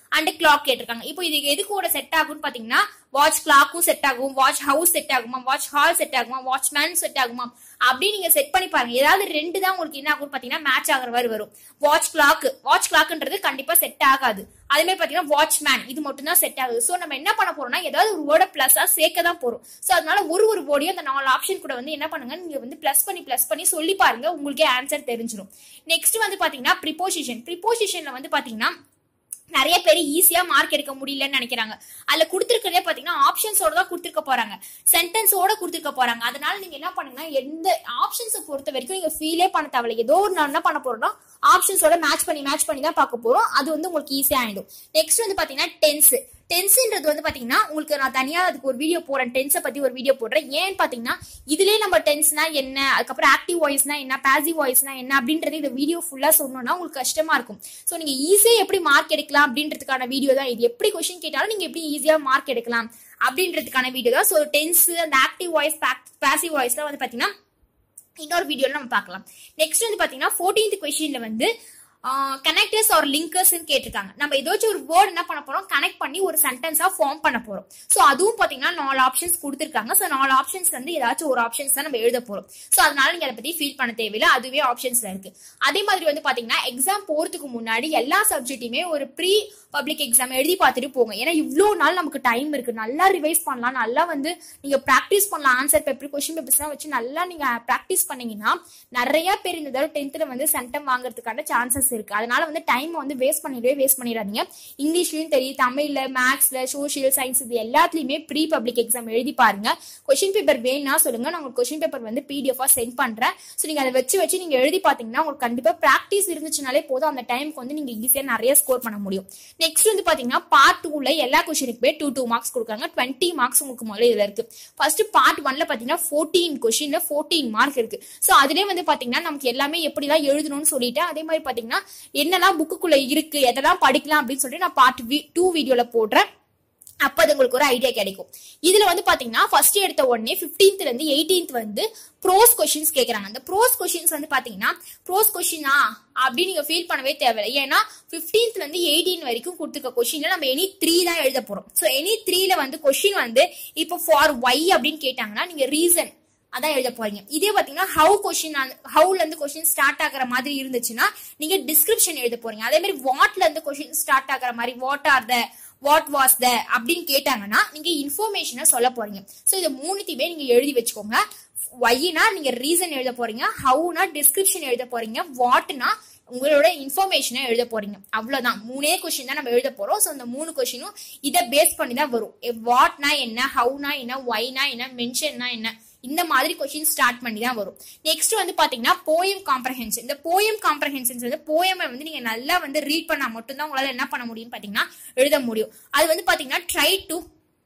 and clock கேட்டிருக்காங்க இப்போ இது எது கூட செட் ஆகும்னு பாத்தீங்கன்னா வாட்ச் கிளாக்கும் செட் ஆகும் வாட்ச் ஹவுஸ் செட் ஆகுமா வாட்ச் ஹால் செட் ஆகுமா வாட்ச்மேன் செட் ஆகுமா அப்படி நீங்க செட் பண்ணி பாருங்க ஏதாவது ரெண்டு தான் உங்களுக்கு என்ன ஆகும் பாத்தீங்கன்னா மேட்ச் ஆகுற மாதிரி வரும் வாட்ச் கிளாக் வாட்ச் கிளாக்ன்றது கண்டிப்பா செட் ஆகாது அதே மாதிரி பாத்தீங்கன்னா வாட்ச்மேன் இது மட்டும் தான் செட் ஆகுது சோ நம்ம என்ன பண்ண போறோம்னா ஏதாவது ஒரு வேர்டை பிளஸ்ஸா சேர்க்க தான் போறோம் சோ அதனால ஒரு ஒரு வேர்டையும் அந்த நாலு ஆப்ஷன் கூட வந்து என்ன பண்ணுங்க நீங்க வந்து பிளஸ் பண்ணி பிளஸ் பண்ணி சொல்லி பாருங்க உங்களுக்கே ஆன்சர் தெரிஞ்சிடும் நெக்ஸ்ட் வந்து பாத்தீங்கன்னா ப்ரிப்போசிஷன் ப்ரிப்போசிஷன்ல வந்து பாத்தீங்கன்னா நிறைய பேர் ஈஸியா மார்க் எடுக்க முடியலன்னு நினைக்கிறாங்க அதுல கொடுத்துருக்கிறதே பாத்தீங்கன்னா ஆப்ஷன்ஸோட தான் கொடுத்துருக்க போறாங்க சென்டென்ஸோட கொடுத்துருக்க போறாங்க அதனால நீங்க என்ன பண்ணுங்கன்னா எந்த ஆப்ஷன்ஸை பொறுத்த வரைக்கும் நீங்க ஃபீலே பண்ண தேவையில்ல ஏதோ ஒரு நான் என்ன பண்ண போறோம்னா ஆப்ஷன்ஸோட மேட்ச் பண்ணி மேட்ச் பண்ணி தான் பார்க்க போறோம் அது வந்து உங்களுக்கு ஈஸியா ஆயிடும் நெக்ஸ்ட் வந்து பாத்தீங்கன்னா டென்ஸ் டென்ஸ்ன்றது வந்து பாத்தீங்கன்னா உங்களுக்கு நான் தனியா அதுக்கு ஒரு வீடியோ போடுறேன் டென்ஸை பத்தி ஒரு வீடியோ போடுறேன் ஏன்னு பாத்தீங்கன்னா இதுலயே நம்ம டென்ஸ்னா என்ன அதுக்கப்புறம் ஆக்டிவ் வாய்ஸ்னா என்ன பாசிவ் வாய்ஸ்னா என்ன அப்படின்றது இந்த வீடியோ ஃபுல்லா சொன்னோம்னா உங்களுக்கு கஷ்டமா இருக்கும் ஸோ நீங்க ஈஸியா எப்படி மார்க் எடுக்கலாம் அப்படின்றதுக்கான வீடியோ தான் இது எப்படி கொஸ்டின் கேட்டாலும் நீங்க எப்படி ஈஸியா மார்க் எடுக்கலாம் அப்படின்றதுக்கான வீடியோ தான் ஸோ டென்ஸ் அந்த ஆக்டிவ் வாய்ஸ் பாசிவ் வாய்ஸ் தான் வந்து பாத்தீங்கன்னா இன்னொரு வீடியோல நம்ம பார்க்கலாம் நெக்ஸ்ட் வந்து பாத்தீங்கன்னா ஃபோர்டீன்த் கொஸ்டின்ல வந்து கனெக்டர்ஸ் ஆர் லிங்கர்ஸ் கேட்டிருக்காங்க நம்ம ஏதாச்சும் ஒரு வேர்ட் என்ன பண்ண போறோம் கனெக்ட் பண்ணி ஒரு சென்டென்ஸா ஃபார்ம் பண்ண போறோம் சோ அதுவும் பாத்தீங்கன்னா நாலு ஆப்ஷன்ஸ் கொடுத்துருக்காங்க சோ நாலு ஆப்ஷன்ஸ் வந்து ஏதாச்சும் ஒரு ஆப்ஷன்ஸ் தான் நம்ம எழுத போறோம் சோ அதனால நீங்க அதை பத்தி ஃபீல் பண்ண தேவையில்லை அதுவே ஆப்ஷன்ஸ்ல இருக்கு அதே மாதிரி வந்து பாத்தீங்கன்னா எக்ஸாம் போறதுக்கு முன்னாடி எல்லா சப்ஜெக்ட்டுமே ஒரு ப்ரீ பப்ளிக் எக்ஸாம் எழுதி பார்த்துட்டு போங்க ஏன்னா இவ்வளோ நாள் நமக்கு டைம் இருக்கு நல்லா ரிவைஸ் பண்ணலாம் நல்லா வந்து நீங்க ப்ராக்டிஸ் பண்ணலாம் ஆன்சர் பேப்பர் கொஸ்டின் பேப்பர்ஸ்லாம் வச்சு நல்லா நீங்க ப்ராக்டிஸ் பண்ணீங்கன்னா நிறைய பேர் இந்த தடவை டென்த்ல வந்து சென்டம் வாங்குறதுக்கான சான்சஸ் இருக்கு அதனால வந்து டைம் வந்து வேஸ்ட் பண்ணிடவே வேஸ்ட் பண்ணிடாதீங்க இங்கிலீஷ்லயும் தெரியும் தமிழ்ல மேக்ஸ்ல சோஷியல் சயின்ஸ் இது எல்லாத்துலயுமே ப்ரீ பப்ளிக் எக்ஸாம் எழுதி பாருங்க கொஸ்டின் பேப்பர் வேணா சொல்லுங்க நான் உங்களுக்கு கொஸ்டின் பேப்பர் வந்து பிடிஎஃபா சென்ட் பண்றேன் ஸோ நீங்க அதை வச்சு வச்சு நீங்க எழுதி பாத்தீங்கன்னா உங்களுக்கு கண்டிப்பா ப்ராக்டிஸ் இருந்துச்சுனாலே போதும் அந்த டைமுக்கு வந்து நீங்க ஈஸியா நிறைய ஸ்கோர் பண்ண முடியும் நெக்ஸ்ட் வந்து பாத்தீங்கன்னா பார்ட் டூல எல்லா கொஸ்டினுக்குமே டூ டூ மார்க்ஸ் கொடுக்குறாங்க டுவெண்ட்டி மார்க்ஸ் உங்களுக்கு முதல்ல இதுல இருக்கு ஃபர்ஸ்ட் பார்ட் ஒன்ல பாத்தீங்கன்னா ஃபோர்டீன் கொஸ்டின்ல ஃபோர்டீன் மார்க் இருக்கு ஸோ அதுலயே வந்து பாத்தீங்கன்னா நமக்கு எல்லாமே எப்படிலாம் எழுதணும்னு சொல்லிட்டு அதே மாதிரி பாத்தீங்கன்னா என்னெல்லாம் புக்குக்குள்ள இருக்கு எதெல்லாம் படிக்கலாம் அப்படின்னு சொல்லிட்டு நான் பார்ட் டூ வீடியோல போடுறேன் அப்ப அது உங்களுக்கு ஒரு ஐடியா கிடைக்கும் இதுல வந்து பாத்தீங்கன்னா ஃபர்ஸ்ட் எடுத்த உடனே 15th ல இருந்து 18th வந்து ப்ரோஸ் கொஸ்டின்ஸ் கேக்குறாங்க அந்த ப்ரோஸ் கொஸ்டின்ஸ் வந்து பாத்தீங்கன்னா ப்ரோஸ் கொஸ்டினா அப்படின்னு நீங்க ஃபீல் பண்ணவே தேவையில்லை ஏன்னா 15th ல இருந்து 18 வரைக்கும் கொடுத்துருக்க கொஸ்டின்ல நம்ம எனி த்ரீ தான் எழுத போறோம் சோ எனி த்ரீல வந்து கொஸ்டின் வந்து இப்போ ஃபார் ஒய் அப்படின்னு கேட்டாங்கன்னா நீங்க ரீசன் அதான் எழுத போறீங்க இதே பாத்தீங்கன்னா ஹவு கொஸ்டின் ஹவுல இருந்து கொஸ்டின் ஸ்டார்ட் ஆகுற மாதிரி இருந்துச்சுன்னா நீங்க டிஸ்கிரிப்ஷன் எழுத போறீங்க அதே மாதிரி வாட்ல இருந்து கொஸ்டின் ஸ்டார்ட் ஆகுற மாதிரி what are the what was the அப்படின்னு கேட்டாங்கன்னா நீங்க இன்ஃபர்மேஷனை சொல்ல போறீங்க சோ இது மூணுத்தையுமே நீங்க எழுதி வச்சுக்கோங்க ஒய்னா நீங்க ரீசன் எழுத போறீங்க ஹவுனா டிஸ்கிரிப்ஷன் எழுத போறீங்க வாட்னா உங்களோட இன்ஃபர்மேஷனை எழுத போறீங்க அவ்வளவுதான் மூணே கொஸ்டின் தான் நம்ம எழுத போறோம் ஸோ அந்த மூணு கொஸ்டினும் இதை பேஸ் பண்ணி தான் வரும் வாட்னா என்ன ஹவுனா என்ன ஒய்னா என்ன மென்ஷன்னா என்ன இந்த மாதிரி கொஸ்டின் ஸ்டார்ட் பண்ணி தான் வரும் நெக்ஸ்ட் வந்து பாத்தீங்கன்னா போயம் காம்ப்ரஹென்ஷன் இந்த போயம் காம்ப்ரஹென்ஷன்ஸ் வந்து போயமை வந்து நீங்க நல்லா வந்து ரீட் பண்ணா மட்டும்தான் உங்களால என்ன பண்ண முடியும்னு பாத்தீங்கன்னா எழுத முடியும் அது வந்து பாத்தீங்கன்னா ட்ரை டு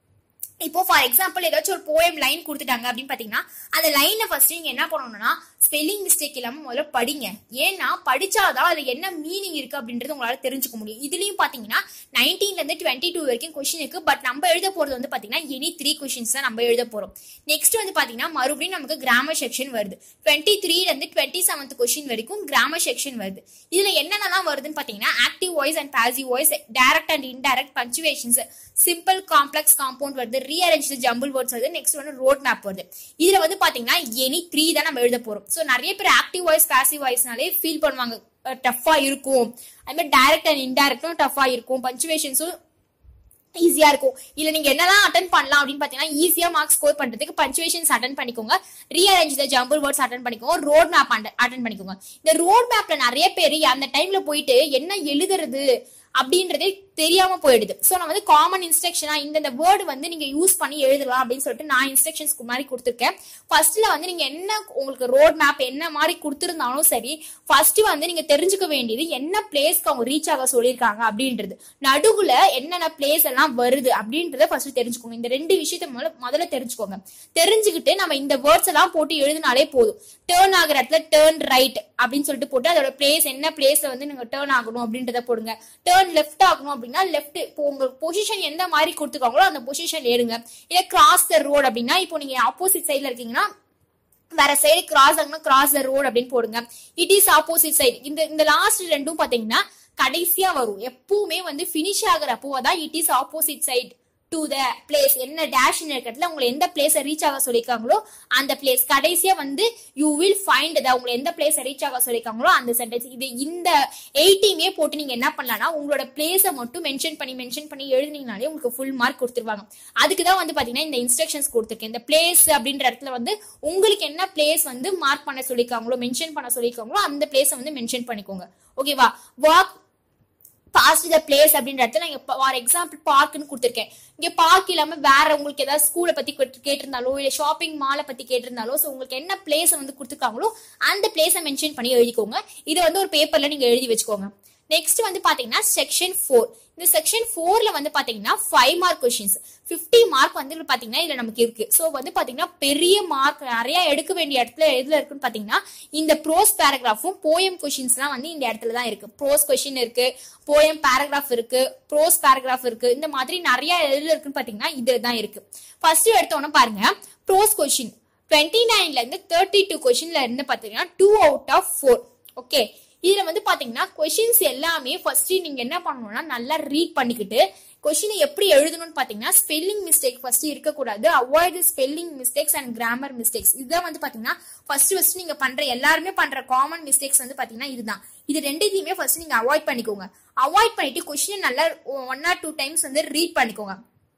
இப்போ ஃபார் எக்ஸாம்பிள் ஏதாச்சும் ஒரு போயம் லைன் கொடுத்துட்டாங்க அப்படின்னு பாத்தீங்கன்னா அந்த லைனை ஃபர்ஸ்ட் நீங்க என்ன பண்ணணும்னா ஸ்பெல்லிங் மிஸ்டேக் இல்லாம முதல்ல படிங்க ஏன்னா படிச்சாதான் அது என்ன மீனிங் இருக்கு அப்படின்றது உங்களால தெரிஞ்சுக்க முடியும் இதுலயும் பாத்தீங்கன்னா நைன்டீன்ல இருந்து டுவெண்ட்டி டூ வரைக்கும் கொஸ்டின் இருக்கு பட் நம்ம எழுத போறது வந்து பாத்தீங்கன்னா எனி த்ரீ கொஸ்டின்ஸ் தான் நம்ம எழுத போறோம் நெக்ஸ்ட் வந்து பாத்தீங்கன்னா மறுபடியும் நமக்கு கிராமர் செக்ஷன் வருது டுவெண்ட்டி த்ரீல இருந்து டுவெண்ட்டி செவன்த் கொஸ்டின் வரைக்கும் கிராமர் செக்ஷன் வருது இதுல என்னென்னலாம் வருதுன்னு பாத்தீங்கன்னா active voice and passive voice direct and indirect punctuations simple complex compound வருது ரீஅரேஞ்ச் ஜம்பிள் வேர்ட்ஸ் வருது நெக்ஸ்ட் வந்து ரோட் மேப் வருது இதுல வந்து பாத்தீங்கன்னா எனி த்ரீ தான் நம்ம எழுத போறோம் சோ நிறைய பேர் ஆக்டிவ் வாய்ஸ் பாசிவ் வாய்ஸ்னாலே ஃபீல் பண்ணுவாங்க டஃபா இருக்கும் அது மாதிரி டைரக்ட் அண்ட் இன்டைரக்டும் டஃபா இருக்கும் பஞ்சுவேஷன்ஸும் ஈஸியா இருக்கும் இல்ல நீங்க என்னெல்லாம் அட்டன் பண்ணலாம் அப்படின்னு பாத்தீங்கன்னா ஈஸியா மார்க் ஸ்கோர் பண்றதுக்கு பஞ்சுவேஷன்ஸ் அட்டன் பண்ணிக்கோங்க rearrange the jumble words attend பண்ணிக்கோங்க ரோட் மேப் அட்டன் பண்ணிக்கோங்க இந்த ரோட் மேப்ல நிறைய பேர் அந்த டைம்ல போயிட்டு என்ன எழுதுறது அப்படின்றதே தெரியாம போயிடுது ஸோ நான் வந்து காமன் இன்ஸ்ட்ரக்ஷனா இந்த வேர்டு வந்து நீங்க யூஸ் பண்ணி எழுதலாம் அப்படின்னு சொல்லிட்டு நான் இன்ஸ்ட்ரக்ஷன்ஸ் மாதிரி கொடுத்துருக்கேன் ஃபர்ஸ்ட்ல வந்து நீங்க என்ன உங்களுக்கு ரோட் மேப் என்ன மாதிரி கொடுத்துருந்தாலும் சரி ஃபர்ஸ்ட் வந்து நீங்க தெரிஞ்சுக்க வேண்டியது என்ன பிளேஸ்க்கு அவங்க ரீச் ஆக சொல்லியிருக்காங்க அப்படின்றது நடுவுல என்னென்ன பிளேஸ் எல்லாம் வருது அப்படின்றத ஃபர்ஸ்ட் தெரிஞ்சுக்கோங்க இந்த ரெண்டு விஷயத்த முதல்ல முதல்ல தெரிஞ்சுக்கோங்க தெரிஞ்சுக்கிட்டு நம்ம இந்த வேர்ட்ஸ் எல்லாம் போட்டு எழுதினாலே போதும் டேர்ன் ஆகிற இடத்துல டேர்ன் ரைட் அப்படின்னு சொல்லிட்டு போட்டு அதோட பிளேஸ் என்ன பிளேஸ்ல வந்து நீங்க டேர்ன் ஆகணும் அப்படின்றத போடுங்க டேர்ன் லெஃப்ட் ஆகணும் அப்படின்னா லெஃப்ட் இப்போ உங்க பொசிஷன் எந்த மாதிரி கொடுத்துருக்காங்களோ அந்த பொசிஷன் ஏறுங்க இல்ல கிராஸ் த ரோடு அப்படின்னா இப்போ நீங்க ஆப்போசிட் சைட்ல இருக்கீங்கன்னா வேற சைடு கிராஸ் ஆகணும் கிராஸ் த ரோடு அப்படின்னு போடுங்க இட் இஸ் ஆப்போசிட் சைடு இந்த இந்த லாஸ்ட் ரெண்டும் பாத்தீங்கன்னா கடைசியா வரும் எப்பவுமே வந்து ஃபினிஷ் ஆகுறப்போ தான் it is opposite side to the place என்ன டேஷ் இருக்கிறதுல உங்களை எந்த பிளேஸை ரீச் ஆக சொல்லியிருக்காங்களோ அந்த பிளேஸ் கடைசியா வந்து யூ வில் ஃபைண்ட் த உங்களை எந்த பிளேஸை ரீச் ஆக சொல்லியிருக்காங்களோ அந்த சென்டென்ஸ் இது இந்த எயிட்டியுமே போட்டு நீங்க என்ன பண்ணலாம்னா உங்களோட பிளேஸை மட்டும் மென்ஷன் பண்ணி மென்ஷன் பண்ணி எழுதுனீங்கனாலே உங்களுக்கு ஃபுல் மார்க் கொடுத்துருவாங்க அதுக்கு தான் வந்து பாத்தீங்கன்னா இந்த இன்ஸ்ட்ரக்ஷன்ஸ் கொடுத்துருக்கேன் இந்த பிளேஸ் அப்படின்ற இடத்துல வந்து உங்களுக்கு என்ன பிளேஸ் வந்து மார்க் பண்ண சொல்லியிருக்காங்களோ மென்ஷன் பண்ண சொல்லியிருக்காங்களோ அந்த பிளேஸை வந்து மென்ஷன் பண்ணிக்கோங்க ஓகேவா வாக் பாஸ்ட் த பிளேஸ் அப்படின்ற இடத்துல நான் ஃபார் எக்ஸாம்பிள் பார்க்னு கொடுத்துருக்கேன் இங்க பார்க் இல்லாம வேற உங்களுக்கு ஏதாவது ஸ்கூலை பத்தி கேட்டு- கேட்டிருந்தாலோ இல்ல ஷாப்பிங் மாலை பத்தி கேட்டிருந்தாலோ ஸோ உங்களுக்கு என்ன பிளேஸ் வந்து கொடுத்துருக்காங்களோ அந்த பிளேஸை மென்ஷன் பண்ணி எழுதிக்கோங்க இதை வந்து ஒரு பேப்பர்ல நீங்க எழுதி வச்சுக்கோங்க நெக்ஸ்ட் வந்து பாத்தீங்கன்னா செக்ஷன் ஃபோர் இந்த செக்ஷன் ஃபோர்ல வந்து பாத்தீங்கன்னா ஃபைவ் மார்க் கொஸ்டின்ஸ் 50 மார்க் வந்து பாத்தீங்கன்னா இதுல நமக்கு இருக்கு ஸோ வந்து பாத்தீங்கன்னா பெரிய மார்க் நிறைய எடுக்க வேண்டிய இடத்துல எதுல இருக்குன்னு பாத்தீங்கன்னா இந்த ப்ரோஸ் பேராகிராஃபும் போயம் கொஷின்ஸ்லாம் வந்து இந்த இடத்துல தான் இருக்கு ப்ரோஸ் கொஷின் இருக்கு போயம் பேராகிராஃப் இருக்கு ப்ரோஸ் பேராகிராஃப் இருக்கு இந்த மாதிரி நிறைய எதுல இருக்குன்னு பாத்தீங்கன்னா இதுல தான் இருக்கு ஃபர்ஸ்ட் எடுத்தோன்னு பாருங்க ப்ரோஸ் கொஷின் டுவெண்ட்டி நைன்ல இருந்து தேர்ட்டி டூ கொஷின்ல இருந்து பாத்தீங்கன்னா two out of four okay இதுல வந்து பாத்தீங்கன்னா கொஷின்ஸ் எல்லாமே ஃபர்ஸ்ட் நீங்க என்ன பண்ணணும்னா நல்லா ரீட் பண்ணிக்கிட்டு கொஷினை எப்படி எழுதணும்னு பாத்தீங்கன்னா ஸ்பெல்லிங் மிஸ்டேக் ஃபர்ஸ்ட் இருக்கக்கூடாது avoid spelling mistakes and grammar mistakes இதுதான் வந்து பாத்தீங்கன்னா ஃபர்ஸ்ட் ஃபர்ஸ்ட் நீங்க பண்ற எல்லாருமே பண்ற காமன் மிஸ்டேக்ஸ் வந்து பாத்தீங்கன்னா இதுதான் இது ரெண்டுத்தையுமே ஃபர்ஸ்ட் நீங்க அவாய்ட் பண்ணிக்கோங்க அவாய்ட் பண்ணிட்டு கொஸ்டினை நல்லா ஒன் ஆர் டூ டைம்ஸ் வந்து ரீட் பண்ணிக்கோங்க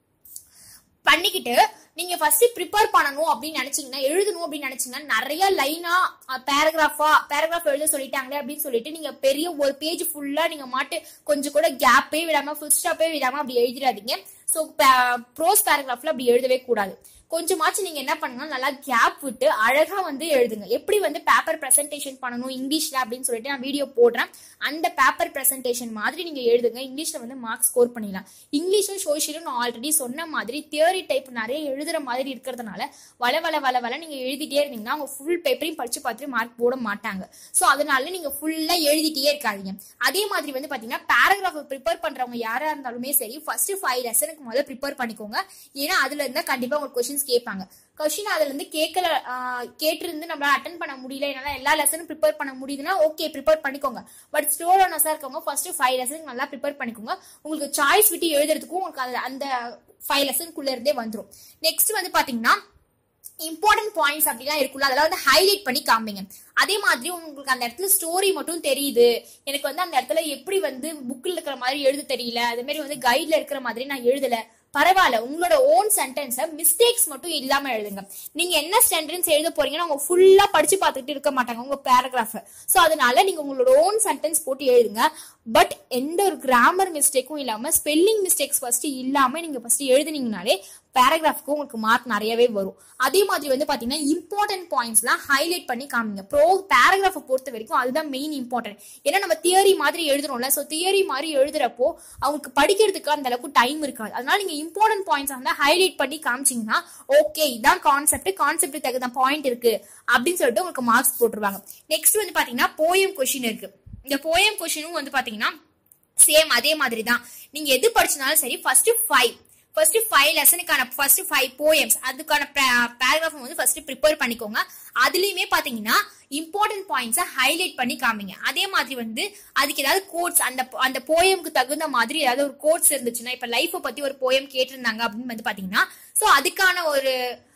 பண்ணிக்கிட்டு நீங்க ஃபர்ஸ்ட் ப்ரிப்பேர் பண்ணணும் அப்படின்னு நினைச்சீங்கன்னா எழுதணும் அப்படின்னு நினைச்சீங்கன்னா நிறைய லைனா பேராகிராஃபா பேராகிராஃப் எழுத சொல்லிட்டாங்களே அப்படின்னு சொல்லிட்டு நீங்க பெரிய ஒரு பேஜ் ஃபுல்லா நீங்க மாட்டு கொஞ்சம் கூட கேப்பே விடாம ஃபுல் ஸ்டாப்பே விடாம அப்படி எழுதிடாதீங்க ஸோ ப்ரோஸ் பேராகிராஃப்ல அப்படி எழுதவே கூடாது கொஞ்சமாச்சும் நீங்க என்ன பண்ணுங்க நல்லா கேப் விட்டு அழகா வந்து எழுதுங்க எப்படி வந்து பேப்பர் பிரசன்டேஷன் பண்ணணும் இங்கிலீஷ்ல அப்படின்னு சொல்லிட்டு நான் வீடியோ போடுறேன் அந்த பேப்பர் பிரசன்டேஷன் மாதிரி நீங்க எழுதுங்க இங்கிலீஷ்ல வந்து மார்க் ஸ்கோர் பண்ணிடலாம் இங்கிலீஷும் சோஷியலும் நான் ஆல்ரெடி சொன்ன மாதிரி தியரி டைப் நிறைய எழுதுற மாதிரி இருக்கிறதுனால வள வள வள வள நீங்க எழுதிட்டே இருந்தீங்கன்னா அவங்க ஃபுல் பேப்பரையும் படிச்சு பார்த்துட்டு மார்க் போட மாட்டாங்க ஸோ அதனால நீங்க ஃபுல்லா எழுதிட்டே இருக்காதீங்க அதே மாதிரி வந்து பாத்தீங்கன்னா பேராகிராஃப் ப்ரிப்பேர் பண்றவங்க யாரா இருந்தாலுமே சரி ஃபர்ஸ்ட் ஃபைவ் லெசனுக்கு முதல்ல ப்ரிப்பேர் பண்ணிக்கோங்க ஏன்னா அதுல இருந்தா கண்டிப்பா உங்களுக்கு கொஸ்டின்ஸ் கேட்பாங்க கொஸ்டின் அதுல இருந்து கேட்கல ஆஹ் கேட்டிருந்து நம்மளால அட்டன் பண்ண முடியல என்னால எல்லா லெசனும் ப்ரிப்பேர் பண்ண முடியுதுன்னா ஓகே ப்ரிப்பேர் பண்ணிக்கோங்க பட் ஸ்லோ லேர்னர்ஸா இருக்கவங்க ஃபர்ஸ்ட் ஃபைவ் லெசனுக்கு நல்லா ப்ரிப்பேர் பண்ணிக்கோங்க உங்களுக்கு சாய்ஸ் விட்டு எழுதுறதுக்கும் உங்களுக்கு அது- அந்த ஃபைவ் லெசனுக்குள்ள இருந்தே வந்துரும் நெக்ஸ்ட் வந்து பாத்தீங்கன்னா இம்பார்ட்டன்ட் பாயிண்ட்ஸ் அப்படிலாம் இருக்குல்ல அதெல்லாம் வந்து ஹைலைட் பண்ணி காமிங்க அதே மாதிரி உங்களுக்கு அந்த இடத்துல ஸ்டோரி மட்டும் தெரியுது எனக்கு வந்து அந்த இடத்துல எப்படி வந்து புக்கில் இருக்கிற மாதிரி எழுத தெரியல அதே மாதிரி வந்து கைட்ல இருக்கிற மாதிரி நான் எழுதல பரவாயில்ல உங்களோட ஓன் சென்டென்ஸை மிஸ்டேக்ஸ் மட்டும் இல்லாம எழுதுங்க நீங்க என்ன சென்டென்ஸ் எழுத போறீங்கன்னா அவங்க ஃபுல்லா படிச்சு பார்த்துட்டு இருக்க மாட்டாங்க உங்க பேராகிராஃப் சோ அதனால நீங்க உங்களோட ஓன் சென்டென்ஸ் போட்டு எழுதுங்க பட் எந்த ஒரு கிராமர் மிஸ்டேக்கும் இல்லாம ஸ்பெல்லிங் மிஸ்டேக்ஸ் ஃபர்ஸ்ட் இல்லாம நீங்க ஃபர்ஸ்ட் எழுதுனீங்கனாலே பேராகிராஃப்க்கு உங்களுக்கு மார்க் நிறையவே வரும் அதே மாதிரி வந்து பாத்தீங்கன்னா இம்பார்ட்டன்ட் பாயிண்ட்ஸ்லாம் ஹைலைட் பண்ணி காமிங்க ப்ரோ பேராகிராஃபை பொறுத்த வரைக்கும் அதுதான் மெயின் இம்பார்ட்டன்ட் ஏன்னா நம்ம தியரி மாதிரி எழுதுறோம்ல ஸோ தியரி மாதிரி எழுதுறப்போ அவங்களுக்கு படிக்கிறதுக்கு அந்த அளவுக்கு டைம் இருக்காது அதனால நீங்க இம்பார்ட்டன்ட் பாயிண்ட்ஸ் வந்து ஹைலைட் பண்ணி காமிச்சீங்கன்னா ஓகே இதான் கான்செப்ட் கான்செப்ட் தகுந்த பாயிண்ட் இருக்கு அப்படின்னு சொல்லிட்டு உங்களுக்கு மார்க்ஸ் போட்டுருவாங்க நெக்ஸ்ட் வந்து பாத்தீங்கன்னா போயம் கொஷின் இருக்கு இந்த போயம் கொஷினும் வந்து பாத்தீங்கன்னா சேம் அதே மாதிரி தான் நீங்க எது படிச்சனாலும் சரி ஃபர்ஸ்ட் ஃபைவ் ஃபர்ஸ்ட் ஃபைவ் லெசனுக்கான ஃபர்ஸ்ட் ஃபைவ் போயம்ஸ் அதுக்கான பேராகிராஃப் வந்து ஃபர்ஸ்ட் ப்ரிப்பேர் பண்ணிக்கோங்க அதுலயுமே பாத்தீங்கன்னா இம்பார்ட்டன்ட் பாயிண்ட்ஸை ஹைலைட் பண்ணி காமிங்க அதே மாதிரி வந்து அதுக்கு ஏதாவது கோட்ஸ் அந்த அந்த போயம்க்கு தகுந்த மாதிரி ஏதாவது ஒரு கோட்ஸ் இருந்துச்சுன்னா இப்ப லைஃபை பத்தி ஒரு போயம் கேட்டிருந்தாங்க அப்படின்னு வந்து பாத்தீங்கன்னா சோ அதுக்கான ஒரு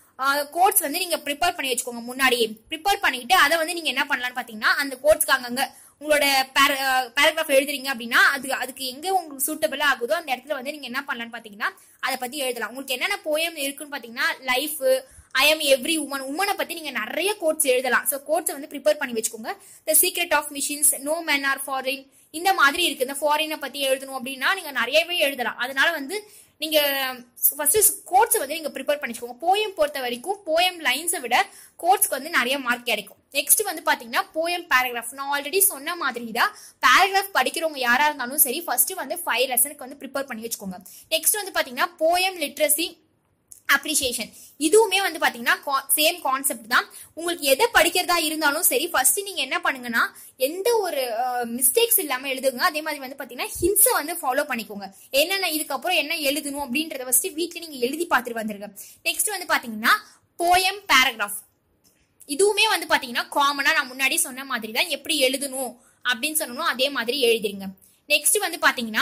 கோட்ஸ் வந்து நீங்க ப்ரிப்பேர் பண்ணி வச்சுக்கோங்க முன்னாடியே ப்ரிப்பேர் பண்ணிக்கிட்டு அதை வந்து நீங்க என்ன பண்ணலாம்னு பாத்தீங்கன்னா அந்த கோட்ஸ்க்கு அங்கங்க உங்களோட பேராகிராஃப் எழுதுறீங்க அப்படின்னா அது அதுக்கு எங்க உங்களுக்கு சூட்டபிளா ஆகுதோ அந்த இடத்துல வந்து நீங்க என்ன பண்ணலாம்னு பாத்தீங்கன்னா அதை பத்தி எழுதலாம் உங்களுக்கு என்னென்ன போயம் இருக்குன்னு பாத்தீங்கன்னா life I am every woman உமனை பத்தி நீங்க நிறைய கோட்ஸ் எழுதலாம் ஸோ கோட்ஸ் வந்து ப்ரிப்பேர் பண்ணி வச்சுக்கோங்க the secret of machines no man are foreign இந்த மாதிரி இருக்கு இந்த ஃபாரினை பத்தி எழுதணும் அப்படின்னா நீங்க நிறையவே எழுதலாம் அதனால வந்து நீங்க ஃபர்ஸ்ட் கோட்ஸ் வந்து நீங்க ப்ரிப்பேர் பண்ணிக்கோங்க போயம் பொறுத்த வரைக்கும் போயம் லைன்ஸை விட கோட்ஸ்க்கு வந்து நிறைய மார்க் கிடைக்கும் நெக்ஸ்ட் வந்து பாத்தீங்கன்னா போயம் பேராகிராஃப் நான் ஆல்ரெடி சொன்ன மாதிரி தான் பேராகிராஃப் படிக்கிறவங்க யாரா இருந்தாலும் சரி ஃபர்ஸ்ட் வந்து ஃபைவ் லெசனுக்கு வந்து ப்ரிப்பேர் பண்ணி வச்சுக்கோங்க நெக்ஸ்ட் வந்து பாத்தீங்கன்னா போயம் லிட்ரஸி அப்ரிசியேஷன் இதுவுமே வந்து பாத்தீங்கன்னா சேம் கான்செப்ட் தான் உங்களுக்கு எதை படிக்கிறதா இருந்தாலும் சரி ஃபர்ஸ்ட் நீங்க என்ன பண்ணுங்கன்னா எந்த ஒரு மிஸ்டேக்ஸ் இல்லாம எழுதுங்க அதே மாதிரி வந்து பாத்தீங்கன்னா ஹின்ஸை வந்து ஃபாலோ பண்ணிக்கோங்க என்னென்ன இதுக்கப்புறம் என்ன எழுதணும் அப்படின்றத ஃபர்ஸ்ட் வீட்ல நீங்க எழுதி பார்த்துட்டு வந்துருங்க நெக்ஸ்ட் வந்து பாத்தீங்கன்னா போயம் பேராகிராஃப் இதுவுமே வந்து பாத்தீங்கன்னா காமனா நான் முன்னாடி சொன்ன மாதிரி தான் எப்படி எழுதணும் அப்படின்னு சொல்லணும் அதே மாதிரி எழுதிருங்க நெக்ஸ்ட் வந்து பாத்தீங்கன்னா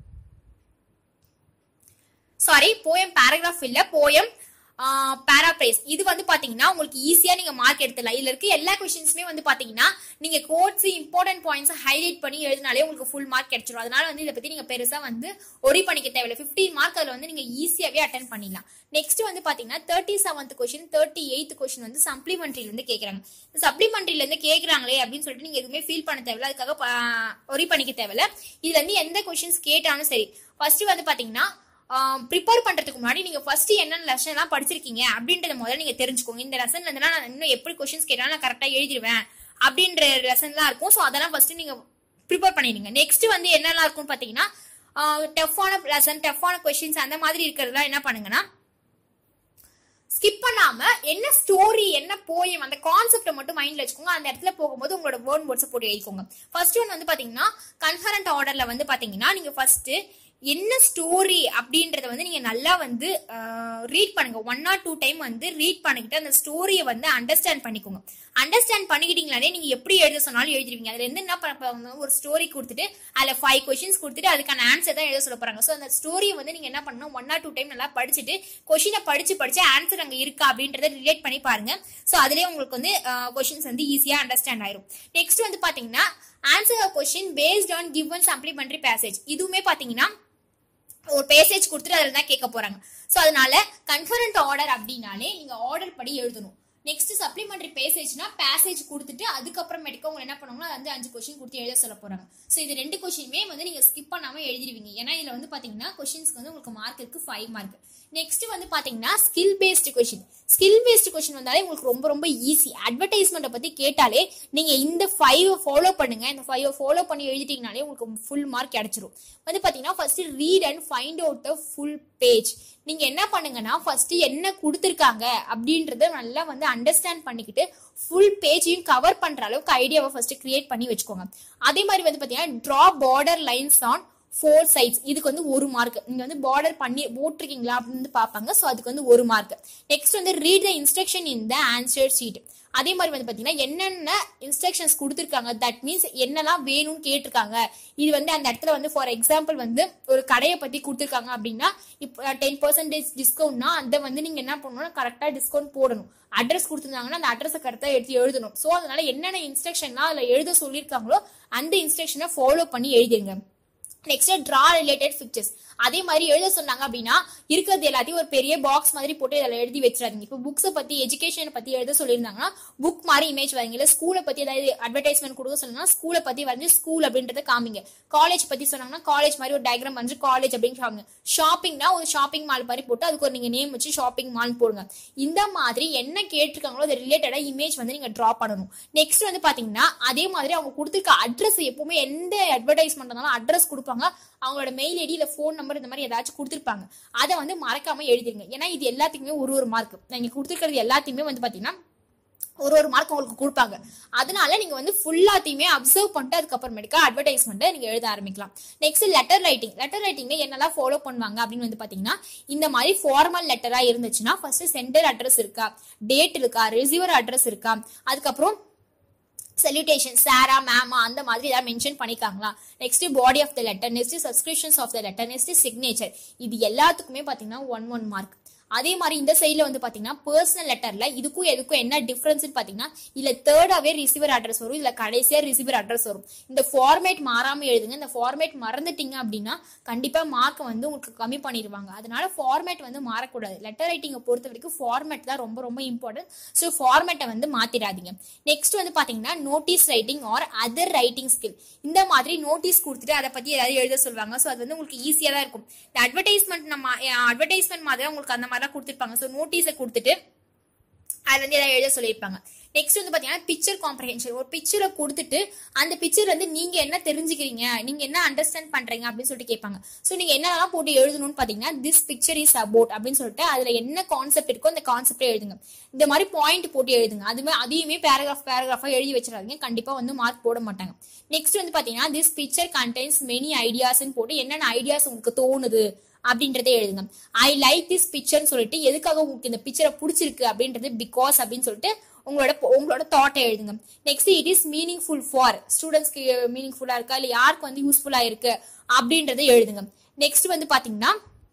சாரி போயம் பேராகிராஃப் இல்ல போயம் பேராப்ரைஸ் இது வந்து பாத்தீங்கன்னா உங்களுக்கு ஈஸியா நீங்க மார்க் எடுத்துடலாம் இதுல இருக்க எல்லா கொஸ்டின்ஸுமே வந்து பாத்தீங்கன்னா நீங்க கோட்ஸ் இம்பார்ட்டன்ட் பாயிண்ட்ஸ் ஹைலைட் பண்ணி எழுதினாலே உங்களுக்கு ஃபுல் மார்க் கிடைச்சிரும் அதனால வந்து இதை பத்தி நீங்க பெருசா வந்து ஒரி பண்ணிக்க தேவையில்ல 15 மார்க் அதுல வந்து நீங்க ஈஸியாவே அட்டன் பண்ணிடலாம் நெக்ஸ்ட் வந்து பாத்தீங்கன்னா thirty seventh question thirty eighth question வந்து சப்ளிமெண்ட்ரில இருந்து கேக்குறாங்க இந்த சப்ளிமெண்ட்ரில இருந்து கேக்குறாங்களே அப்படின்னு சொல்லிட்டு நீங்க எதுவுமே ஃபீல் பண்ண தேவையில்ல அதுக்காக ஒரி பண்ணிக்க தேவையில்ல இதுல இருந்து எந்த கொஸ்டின்ஸ் கேட்டாலும் சரி ஃபர்ஸ்ட் வந்து பாத்தீங்கன்னா ப்ரிப்பேர் பண்றதுக்கு முன்னாடி நீங்க ஃபர்ஸ்ட் என்னென்ன லெசன் எல்லாம் படிச்சிருக்கீங்க அப்படின்றத முதல்ல நீங்க தெரிஞ்சுக்கோங்க இந்த லெசன்ல இருந்தா நான் இன்னும் எப்படி கொஸ்டின்ஸ் கேட்டாலும் நான் கரெக்டா எழுதிடுவேன் அப்படின்ற லெசன்லாம் இருக்கும் ஸோ அதெல்லாம் ஃபர்ஸ்ட் நீங்க ப்ரிப்பேர் பண்ணிடுங்க நெக்ஸ்ட் வந்து என்னெல்லாம் இருக்கும்னு பாத்தீங்கன்னா டஃப்பான லெசன் டஃப்பான கொஸ்டின்ஸ் அந்த மாதிரி இருக்கிறதுலாம் என்ன பண்ணுங்கன்னா ஸ்கிப் பண்ணாம என்ன ஸ்டோரி என்ன போயம் அந்த கான்செப்டை மட்டும் மைண்ட்ல வச்சுக்கோங்க அந்த இடத்துல போகும்போது உங்களோட வேர்ட் வேர்ட்ஸ் போட்டு எழுதிக்கோங்க ஃபர்ஸ்ட் ஒன் வந்து பாத்தீங்கன்னா கன்ஃபரண்ட் ஆர்டர்ல வந்து பாத்தீங்கன்னா நீங்க ஃபர்ஸ்ட் என்ன ஸ்டோரி அப்படின்றத வந்து நீங்க நல்லா வந்து ரீட் பண்ணுங்க ஒன் ஆர் டூ டைம் வந்து ரீட் பண்ணிக்கிட்டு அந்த ஸ்டோரியை வந்து அண்டர்ஸ்டாண்ட் பண்ணிக்கோங்க அண்டர்ஸ்டாண்ட் பண்ணிக்கிட்டீங்களானே நீங்க எப்படி எழுத சொன்னாலும் எழுதிருவீங்க அதுல இருந்து என்ன பண்ண போறாங்க ஒரு ஸ்டோரி கொடுத்துட்டு அதுல ஃபைவ் கொஸ்டின்ஸ் கொடுத்துட்டு அதுக்கான ஆன்சர் தான் எழுத சொல்ல போறாங்க ஸோ அந்த ஸ்டோரியை வந்து நீங்க என்ன பண்ணணும் ஒன் ஆர் டூ டைம் நல்லா படிச்சுட்டு கொஸ்டினை படிச்சு படிச்சு ஆன்சர் அங்க இருக்கா அப்படின்றத ரிலேட் பண்ணி பாருங்க ஸோ அதுலயே உங்களுக்கு வந்து கொஸ்டின்ஸ் வந்து ஈஸியா அண்டர்ஸ்டாண்ட் ஆயிரும் நெக்ஸ்ட் வந்து பாத்தீங்கன்னா answer question based on given supplementary passage இதுவுமே பாத்தீங்கன்னா ஒரு பேசேஜ் கொடுத்துட்டு அதில் தான் கேட்க போறாங்க ஸோ அதனால கன்ஃபரண்ட் ஆர்டர் அப்படின்னாலே நீங்க ஆர்டர் படி எழுதணும் நெக்ஸ்ட் சப்ளிமெண்டரி பேசேஜ்னா பேசேஜ் கொடுத்துட்டு அதுக்கப்புறமேட்டுக்கு அவங்க என்ன பண்ணுவாங்கன்னா வந்து அஞ்சு கொஸ்டின் கொடுத்து எழுத சொல்ல போறாங்க ஸோ இது ரெண்டு கொஸ்டினுமே வந்து நீங்க ஸ்கிப் பண்ணாம எழுதிருவீங்க ஏன்னா இதுல வந்து பாத்தீங்கன்னா கொஸ்டின்ஸ்க்கு வந்து உங்களுக்கு மார்க் இருக்கு ஃபைவ் மார்க் நெக்ஸ்ட் வந்து பாத்தீங்கன்னா skill based question skill based question வந்தாலே உங்களுக்கு ரொம்ப ரொம்ப ஈஸி அட்வர்டைஸ்மெண்ட்டை பத்தி கேட்டாலே நீங்க இந்த ஃபைவ் ஃபாலோ பண்ணுங்க இந்த ஃபைவ் ஃபாலோ பண்ணி எழுதிட்டீங்கனாலே உங்களுக்கு ஃபுல் மார்க் கிடைச்சிரும் வந்து பாத்தீங்கன்னா first read and find out the full page நீங்க என்ன பண்ணுங்கன்னா ஃபர்ஸ்ட் என்ன கொடுத்துருக்காங்க அப்படின்றத நல்லா வந்து அண்டர்ஸ்டாண்ட் பண்ணிக்கிட்டு ஃபுல் பேஜையும் கவர் பண்ற அளவுக்கு ஐடியாவை ஃபர்ஸ்ட் கிரியேட் பண்ணி வச்சுக்கோங்க அதே மாதிரி வந்து பாத்தீங்கன்னா draw border lines on four sides இதுக்கு வந்து ஒரு மார்க் நீங்க வந்து பார்டர் பண்ணி போட்டிருக்கீங்களா அப்படின்னு வந்து பார்ப்பாங்க ஸோ அதுக்கு வந்து ஒரு மார்க் நெக்ஸ்ட் வந்து read the instruction in the answer sheet அதே மாதிரி வந்து பாத்தீங்கன்னா என்னென்ன இன்ஸ்ட்ரக்ஷன்ஸ் கொடுத்துருக்காங்க தட் மீன்ஸ் என்னெல்லாம் வேணும்னு கேட்டிருக்காங்க இது வந்து அந்த இடத்துல வந்து ஃபார் எக்ஸாம்பிள் வந்து ஒரு கடையை பத்தி கொடுத்துருக்காங்க அப்படின்னா இப்போ டென் பர்சன்டேஜ் டிஸ்கவுண்ட்னா அதை வந்து நீங்க என்ன பண்ணணும் கரெக்டா டிஸ்கவுண்ட் போடணும் அட்ரஸ் கொடுத்துருந்தாங்கன்னா அந்த அட்ரஸை கரெக்டாக எடுத்து எழுதணும் ஸோ அதனால என்னென்ன இன்ஸ்ட்ரக்ஷன்லாம் அதில் எழுத சொல்லியிருக்காங்களோ அந்த இன்ஸ்ட்ரக்ஷனை ஃபாலோ பண்ணி எழுதிருங்க நெக்ஸ்ட் ட்ரா ரிலேட்டட் பிக்சர்ஸ் அதே மாதிரி எழுத சொன்னாங்க அப்படின்னா இருக்கிறது எல்லாத்தையும் ஒரு பெரிய பாக்ஸ் மாதிரி போட்டு இதில் எழுதி வச்சிடாதீங்க இப்போ புக்ஸை பத்தி எஜுகேஷனை பத்தி எழுத சொல்லியிருந்தாங்கன்னா புக் மாதிரி இமேஜ் வைங்க இல்லை ஸ்கூலை பத்தி ஏதாவது அட்வர்டைஸ்மெண்ட் கொடுக்க சொன்னாங்கன்னா ஸ்கூலை பத்தி வந்து ஸ்கூல் அப்படின்றத காமிங்க காலேஜ் பத்தி சொன்னாங்கன்னா காலேஜ் மாதிரி ஒரு டயக்ராம் வந்து காலேஜ் அப்படின்னு காமிங்க ஷாப்பிங்னா ஒரு ஷாப்பிங் மால் மாதிரி போட்டு அதுக்கு ஒரு நீங்க நேம் வச்சு ஷாப்பிங் மால் போடுங்க இந்த மாதிரி என்ன கேட்டிருக்காங்களோ அது ரிலேட்டடா இமேஜ் வந்து நீங்க டிரா பண்ணணும் நெக்ஸ்ட் வந்து பாத்தீங்கன்னா அதே மாதிரி அவங்க கொடுத்துருக்க அட்ரஸ் எப்பவுமே எந்த அட்வர்டைஸ்மெண்ட் இருந்தாலும் அட்ரஸ் கொடுப்பாங்க அவங்களோட மெயில் ஐடி இல்ல ஃபோன் நம்பர் இந்த மாதிரி ஏதாச்சும் கொடுத்துருப்பாங்க அதை வந்து மறக்காம எழுதிருங்க ஏன்னா இது எல்லாத்துக்குமே ஒரு ஒரு மார்க் நீங்க கொடுத்துருக்கிறது எல்லாத்தையுமே வந்து பாத்தீங்கன்னா ஒரு ஒரு மார்க் உங்களுக்கு கொடுப்பாங்க அதனால நீங்க வந்து ஃபுல்லாத்தையுமே அப்சர்வ் பண்ணிட்டு அதுக்கப்புறமேட்டுக்கா அட்வர்டைஸ்மெண்ட்டை நீங்க எழுத ஆரம்பிக்கலாம் நெக்ஸ்ட் லெட்டர் ரைட்டிங் லெட்டர் ரைட்டிங்ல என்னெல்லாம் ஃபாலோ பண்ணுவாங்க அப்படின்னு வந்து பாத்தீங்கன்னா இந்த மாதிரி ஃபார்மல் லெட்டரா இருந்துச்சுன்னா ஃபர்ஸ்ட் சென்டர் அட்ரஸ் இருக்கா டேட் இருக்கா ரிசீவர் அட்ரஸ் இருக்கா அதுக்கப்புறம் செல்யூட்டேஷன் சாரா மேமா அந்த மாதிரி ஏதாவது மென்ஷன் பண்ணிக்காங்களா next body of the letter next subscriptions of the letter next signature இது எல்லாத்துக்குமே பாத்தீங்கன்னா ஒன் ஒன் மார்க் அதே மாதிரி இந்த சைட்ல வந்து பாத்தீங்கன்னா பர்சனல் லெட்டர்ல இதுக்கும் எதுக்கும் என்ன டிஃபரன்ஸ் பாத்தீங்கன்னா இதுல தேர்டாவே ரிசீவர் அட்ரஸ் வரும் இதுல கடைசியா ரிசீவர் அட்ரஸ் வரும் இந்த ஃபார்மேட் மாறாம எழுதுங்க இந்த ஃபார்மேட் மறந்துட்டீங்க அப்படின்னா கண்டிப்பா மார்க் வந்து உங்களுக்கு கம்மி பண்ணிடுவாங்க அதனால ஃபார்மேட் வந்து மாறக்கூடாது லெட்டர் ரைட்டிங்கை பொறுத்த வரைக்கும் ஃபார்மேட் தான் ரொம்ப ரொம்ப இம்பார்ட்டன்ட் ஸோ ஃபார்மேட்டை வந்து மாத்திடாதீங்க நெக்ஸ்ட் வந்து பாத்தீங்கன்னா notice writing or other writing skill இந்த மாதிரி நோட்டீஸ் கொடுத்துட்டு அதை பத்தி ஏதாவது எழுத சொல்லுவாங்க ஸோ அது வந்து உங்களுக்கு ஈஸியா தான் இருக்கும் இந்த அட்வர்டைஸ்மெண்ட் நம்ம அட்வர்டைஸ்மெண்ட் மாதிரி உங்களுக்கு அந்த மாதிரிலாம் கொடுத்துருப்பாங்க ஸோ நோட்டீஸை கொடுத்துட்டு அதுல இருந்து ஏதாவது எழுத சொல்லியிருப்பாங்க நெக்ஸ்ட் வந்து பாத்தீங்கன்னா பிக்சர் காம்ப்ரஹென்ஷன் ஒரு பிக்சரை கொடுத்துட்டு அந்த பிக்சர் வந்து நீங்க என்ன தெரிஞ்சுக்கிறீங்க நீங்க என்ன அண்டர்ஸ்டாண்ட் பண்றீங்க அப்படின்னு சொல்லிட்டு கேட்பாங்க ஸோ நீங்க என்னெல்லாம் போட்டு எழுதணும்னு பாத்தீங்கன்னா திஸ் பிக்சர் இஸ் அபவுட் அப்படின்னு சொல்லிட்டு அதுல என்ன கான்செப்ட் இருக்கோ அந்த கான்செப்டே எழுதுங்க இந்த மாதிரி பாயிண்ட் போட்டு எழுதுங்க அதுமே அதையுமே பேராகிராஃப் பேராகிராஃபா எழுதி வச்சிடாதீங்க கண்டிப்பா வந்து மார்க் போட மாட்டாங்க நெக்ஸ்ட் வந்து பாத்தீங்கன்னா திஸ் பிக்சர் கண்டெய்ன்ஸ் மெனி ஐடியாஸ்ன்னு போட்டு என்னென்ன ஐடியாஸ் உங்களுக்கு தோணுது அப்படின்றத எழுதுங்க ஐ லைக் திஸ் பிக்சர்னு சொல்லிட்டு எதுக்காக உங்களுக்கு இந்த பிக்சரை பிடிச்சிருக்கு அப்படின்றது பிகாஸ் அப்படின்னு சொல்லிட்டு உங்களோட உங்களோட தாட்டை எழுதுங்க next it is meaningful for ஸ்டூடெண்ட்ஸ்க்கு மீனிங்ஃபுல்லா இருக்கா இல்ல யாருக்கு வந்து யூஸ்ஃபுல்லா இருக்கு அப்படின்றத எழுதுங்க நெக்ஸ்ட் வந்து பாத்தீங்கன்னா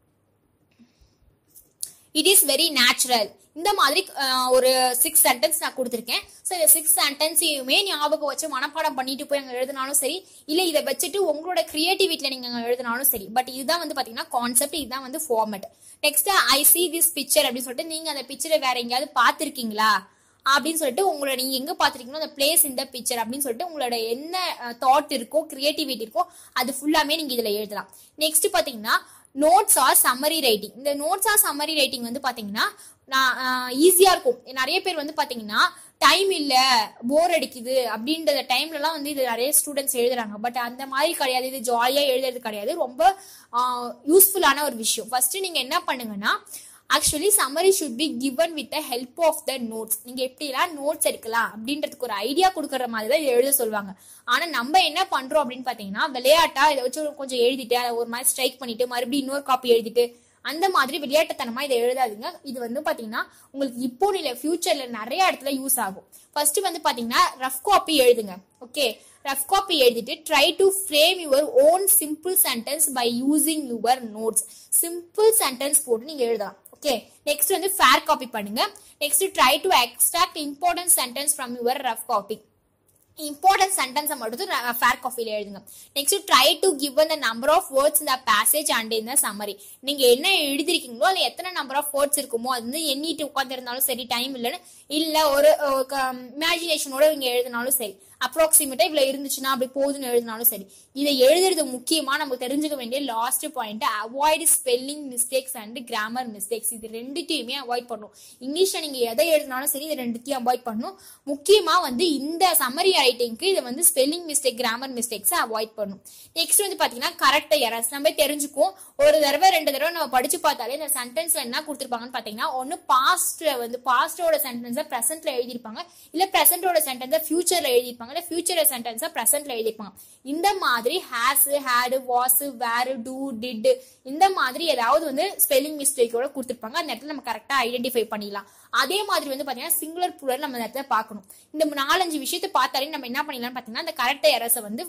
இட் இஸ் வெரி நேச்சுரல் இந்த மாதிரி அஹ், ஒரு சிக்ஸ் சென்டென்ஸ் நான் கொடுத்துருக்கேன் ஸோ இந்த சிக்ஸ் சென்டென்ஸையுமே ஞாபகம் வச்சு மனப்பாடம் பண்ணிட்டு போய் அங்கே எழுதினாலும் சரி இல்லை இதை வச்சுட்டு உங்களோட கிரியேட்டிவிட்டியில் நீங்கள் அங்கே எழுதினாலும் சரி பட் இதுதான் வந்து பார்த்தீங்கன்னா கான்செப்ட் இதுதான் வந்து format next I see this picture அப்படின்னு சொல்லிட்டு நீங்கள் அந்த பிக்சரை வேற எங்கேயாவது பார்த்துருக்கீங்களா அப்படின்னு சொல்லிட்டு உங்களோட நீங்க எங்க பாத்திருக்கீங்களோ அந்த பிளேஸ் இந்த பிக்சர் அப்படின்னு சொல்லிட்டு உங்களோட என்ன தாட் இருக்கோ கிரியேட்டிவிட்டி இருக்கோ அது ஃபுல்லாமே நீங்க இதுல எழுதலாம் நெக்ஸ்ட் பாத்தீங்கன்னா நோட்ஸ் ஆர் சம்மரி ரைட்டிங் இந்த நோட்ஸ் ஆர் சம்மரி ரைட்டிங் வந்து பாத்தீங்கன்னா நான் ஈஸியா இருக்கும் நிறைய பேர் வந்து பாத்தீங்கன்னா டைம் இல்ல போர் அடிக்குது அப்படின்ற டைம்லலாம் வந்து இது நிறைய ஸ்டூடெண்ட்ஸ் எழுதுறாங்க பட் அந்த மாதிரி கிடையாது இது ஜாலியா எழுதுறது கிடையாது ரொம்ப யூஸ்ஃபுல்லான ஒரு விஷயம் ஃபர்ஸ்ட் நீங்க என்ன பண்ணுங்கன்னா actually summary should be given with the help of the notes நீங்க எப்படிலாம் நோட்ஸ் எடுக்கலாம் அப்படின்றதுக்கு ஒரு ஐடியா கொடுக்குற மாதிரி தான் இதை எழுத சொல்லுவாங்க ஆனா நம்ம என்ன பண்றோம் அப்படின்னு பாத்தீங்கன்னா விளையாட்டா இதை வச்சு கொஞ்சம் எழுதிட்டு அதை ஒரு மாதிரி ஸ்ட்ரைக் பண்ணிட்டு மறுபடியும் இன்னொரு காப்பி எழுதிட்டு அந்த மாதிரி விளையாட்டுத்தனமா இதை எழுதாதீங்க இது வந்து பாத்தீங்கன்னா உங்களுக்கு இப்போ இல்ல ஃபியூச்சர்ல நிறைய இடத்துல யூஸ் ஆகும் ஃபர்ஸ்ட் வந்து பாத்தீங்கன்னா ரஃப் காப்பி எழுதுங்க ஓகே ரஃப் காப்பி எழுதிட்டு try to frame your own simple sentence by using your notes simple sentence போட்டு நீங்க எழுதலாம் ஓகே நெக்ஸ்ட் வந்து ஃபேர் காப்பி பண்ணுங்க next try to extract important sentence from your rough copy important சென்டென்ஸை மட்டும் fair காஃபில எழுதுங்க next try to give the number of words இந்த பேசேஜ் அண்ட் இந்த சம்மரி நீங்க என்ன எழுதிருக்கீங்களோ அதுல எத்தனை நம்பர் ஆஃப் வேர்ட்ஸ் இருக்குமோ அது வந்து எண்ணிட்டு உட்காந்துருந்தாலும் சரி டைம் இல்லைன்னு இல்ல ஒரு இமேஜினேஷனோட நீங்க எழுதினாலும் சரி அப்ராக்சிமேட்டா இவ்வளவு இருந்துச்சுன்னா அப்படி போகுதுன்னு எழுதினாலும் சரி இதை எழுதுறது முக்கியமா நம்ம தெரிஞ்சுக்க வேண்டிய last point avoid spelling mistakes and grammar mistakes இது ரெண்டுத்தையுமே அவாய்ட் பண்ணும் இங்கிலீஷ்ல நீங்க எதை எழுதினாலும் சரி இது ரெண்டுத்தையும் அவாய்ட் பண்ணும் முக்கியமா வந்து இந்த சம்மரி ரைட்டிங்க்கு இது வந்து ஸ்பெல்லிங் மிஸ்டேக் கிராமர் மிஸ்டேக்ஸை அவாய்ட் பண்ணும் நெக்ஸ்ட் வந்து பாத்தீங்கன்னா கரெக்ட் எரர்ஸ் நம்ம தெரிஞ்சுக்கும் ஒரு தடவை ரெண்டு தடவை நம்ம படிச்சு பார்த்தாலே இந்த சென்டென்ஸ்ல என்ன கொடுத்துருப்பாங்கன்னு பாத்தீங்கன்னா ஒன்னு பாஸ்ட்ல வந்து பாஸ்டோட சென்டென்ஸை பிரசன்ட்ல எழுதியிருப்பாங்க இல்ல பிரசன்டோட சென்டென்ஸை ஃபியூச்சர்ல எழுதியிருப்பாங்க இல்ல ஃபியூச்சர் சென்டென்ஸை பிரசன்ட்ல எழுதியிருப்பாங்க இந்த மாதிரி has had was were do did இந்த மாதிரி ஏதாவது வந்து ஸ்பெல்லிங் மிஸ்டேக்கோட கொடுத்துருப்பாங்க அந்த இடத்துல நம்ம கரெக்டா ஐடென்டிஃபை பண்ணிடலாம் அதே மாதிரி வந்து பாத்தீங்கன்னா சிங்குலர் ப்ளூரல் நம்ம அந்த இடத்துல பார்க்கணும் இந்த நாலஞ்சு விஷயத்தை பார்த்தாலே நம்ம என்ன பண்ணிடலாம்னு பாத்தீங்கன்னா அந்த கரெக்ட் எரஸை வந்து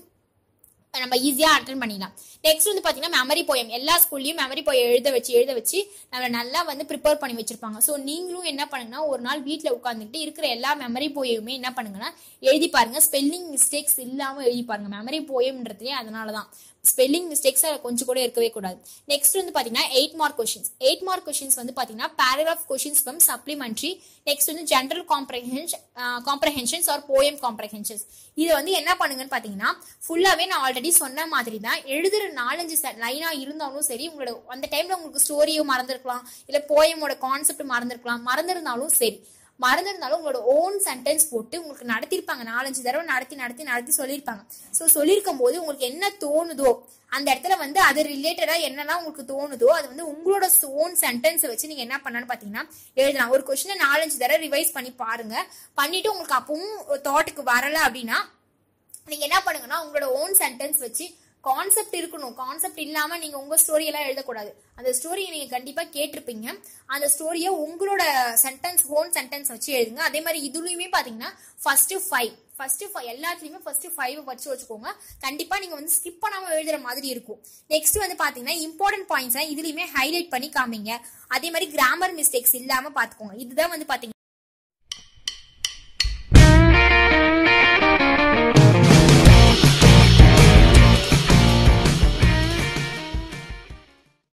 நம்ம ஈஸியா அட்டன் பண்ணிடலாம் நெக்ஸ்ட் வந்து பாத்தீங்கன்னா மெமரி போயம் எல்லா ஸ்கூல்லயும் மெமரி போயம் எழுத வச்சு எழுத வச்சு நம்மள நல்லா வந்து ப்ரிப்பேர் பண்ணி வச்சிருப்பாங்க ஸோ நீங்களும் என்ன பண்ணுங்கன்னா ஒரு நாள் வீட்ல உட்காந்துட்டு இருக்கிற எல்லா மெமரி போயமே என்ன பண்ணுங்கன்னா எழுதி பாருங்க ஸ்பெல்லிங் மிஸ்டேக்ஸ் இல்லாம எழுதி பாருங்க மெமரி போயம்ன்றதே அதனாலதான் ஸ்பெல்லிங் மிஸ்டேக்ஸ் கொஞ்சம் கூட இருக்கவே கூடாது நெக்ஸ்ட் வந்து பாத்தீங்கன்னா eight mark questions eight mark questions வந்து பாத்தீங்கன்னா paragraph questions from supplementary next வந்து general comprehension comprehensions or poem comprehensions இது வந்து என்ன பண்ணுங்கன்னு பாத்தீங்கன்னா ஃபுல்லாவே நான் ஆல்ரெடி சொன்ன மாதிரி தான் எழுதுற நாலஞ்சு லைனா இருந்தாலும் சரி உங்களோட அந்த டைம்ல உங்களுக்கு ஸ்டோரியும் மறந்துருக்கலாம் இல்ல போயமோட கான்செப்ட் மறந்துருக்கலாம் மறந்துருந்தாலும் சரி மறந்துருந்தாலும் உங்களோட ஓன் சென்டென்ஸ் போட்டு உங்களுக்கு நடத்திருப்பாங்க நாலஞ்சு தடவை நடத்தி நடத்தி நடத்தி சொல்லியிருப்பாங்க ஸோ சொல்லியிருக்கும் போது உங்களுக்கு என்ன தோணுதோ அந்த இடத்துல வந்து அது ரிலேட்டடா என்னெல்லாம் உங்களுக்கு தோணுதோ அது வந்து உங்களோட ஓன் சென்டென்ஸ் வச்சு நீங்க என்ன பண்ணலாம்னு பாத்தீங்கன்னா எழுதலாம் ஒரு கொஸ்டினை நாலஞ்சு தடவை ரிவைஸ் பண்ணி பாருங்க பண்ணிட்டு உங்களுக்கு அப்பவும் தாட்டுக்கு வரல அப்படின்னா நீங்க என்ன பண்ணுங்கன்னா உங்களோட ஓன் சென்டென்ஸ் வச்சு கான்செப்ட் இருக்கணும் கான்செப்ட் இல்லாம நீங்க உங்க ஸ்டோரி எல்லாம் எழுதக்கூடாது அந்த ஸ்டோரியை நீங்க கண்டிப்பா கேட்டிருப்பீங்க அந்த ஸ்டோரியை உங்களோட சென்டென்ஸ் ஓன் சென்டென்ஸ் வச்சு எழுதுங்க அதே மாதிரி இதுலயுமே பாத்தீங்கன்னா ஃபர்ஸ்ட் ஃபைவ் ஃபர்ஸ்ட் ஃபைவ் எல்லாத்துலயுமே ஃபர்ஸ்ட் ஃபைவ் வச்சு வச்சுக்கோங்க கண்டிப்பா நீங்க வந்து ஸ்கிப் பண்ணாம எழுதுற மாதிரி இருக்கும் நெக்ஸ்ட் வந்து பாத்தீங்கன்னா இம்பார்ட்டன்ட் பாயிண்ட்ஸ் இதுலயுமே ஹைலைட் பண்ணி காமிங்க அதே மாதிரி கிராமர் மிஸ்டேக்ஸ் இல்லாம பாத்துக்கோங்க இதுதான் வந்து பாத்தீங்கன்னா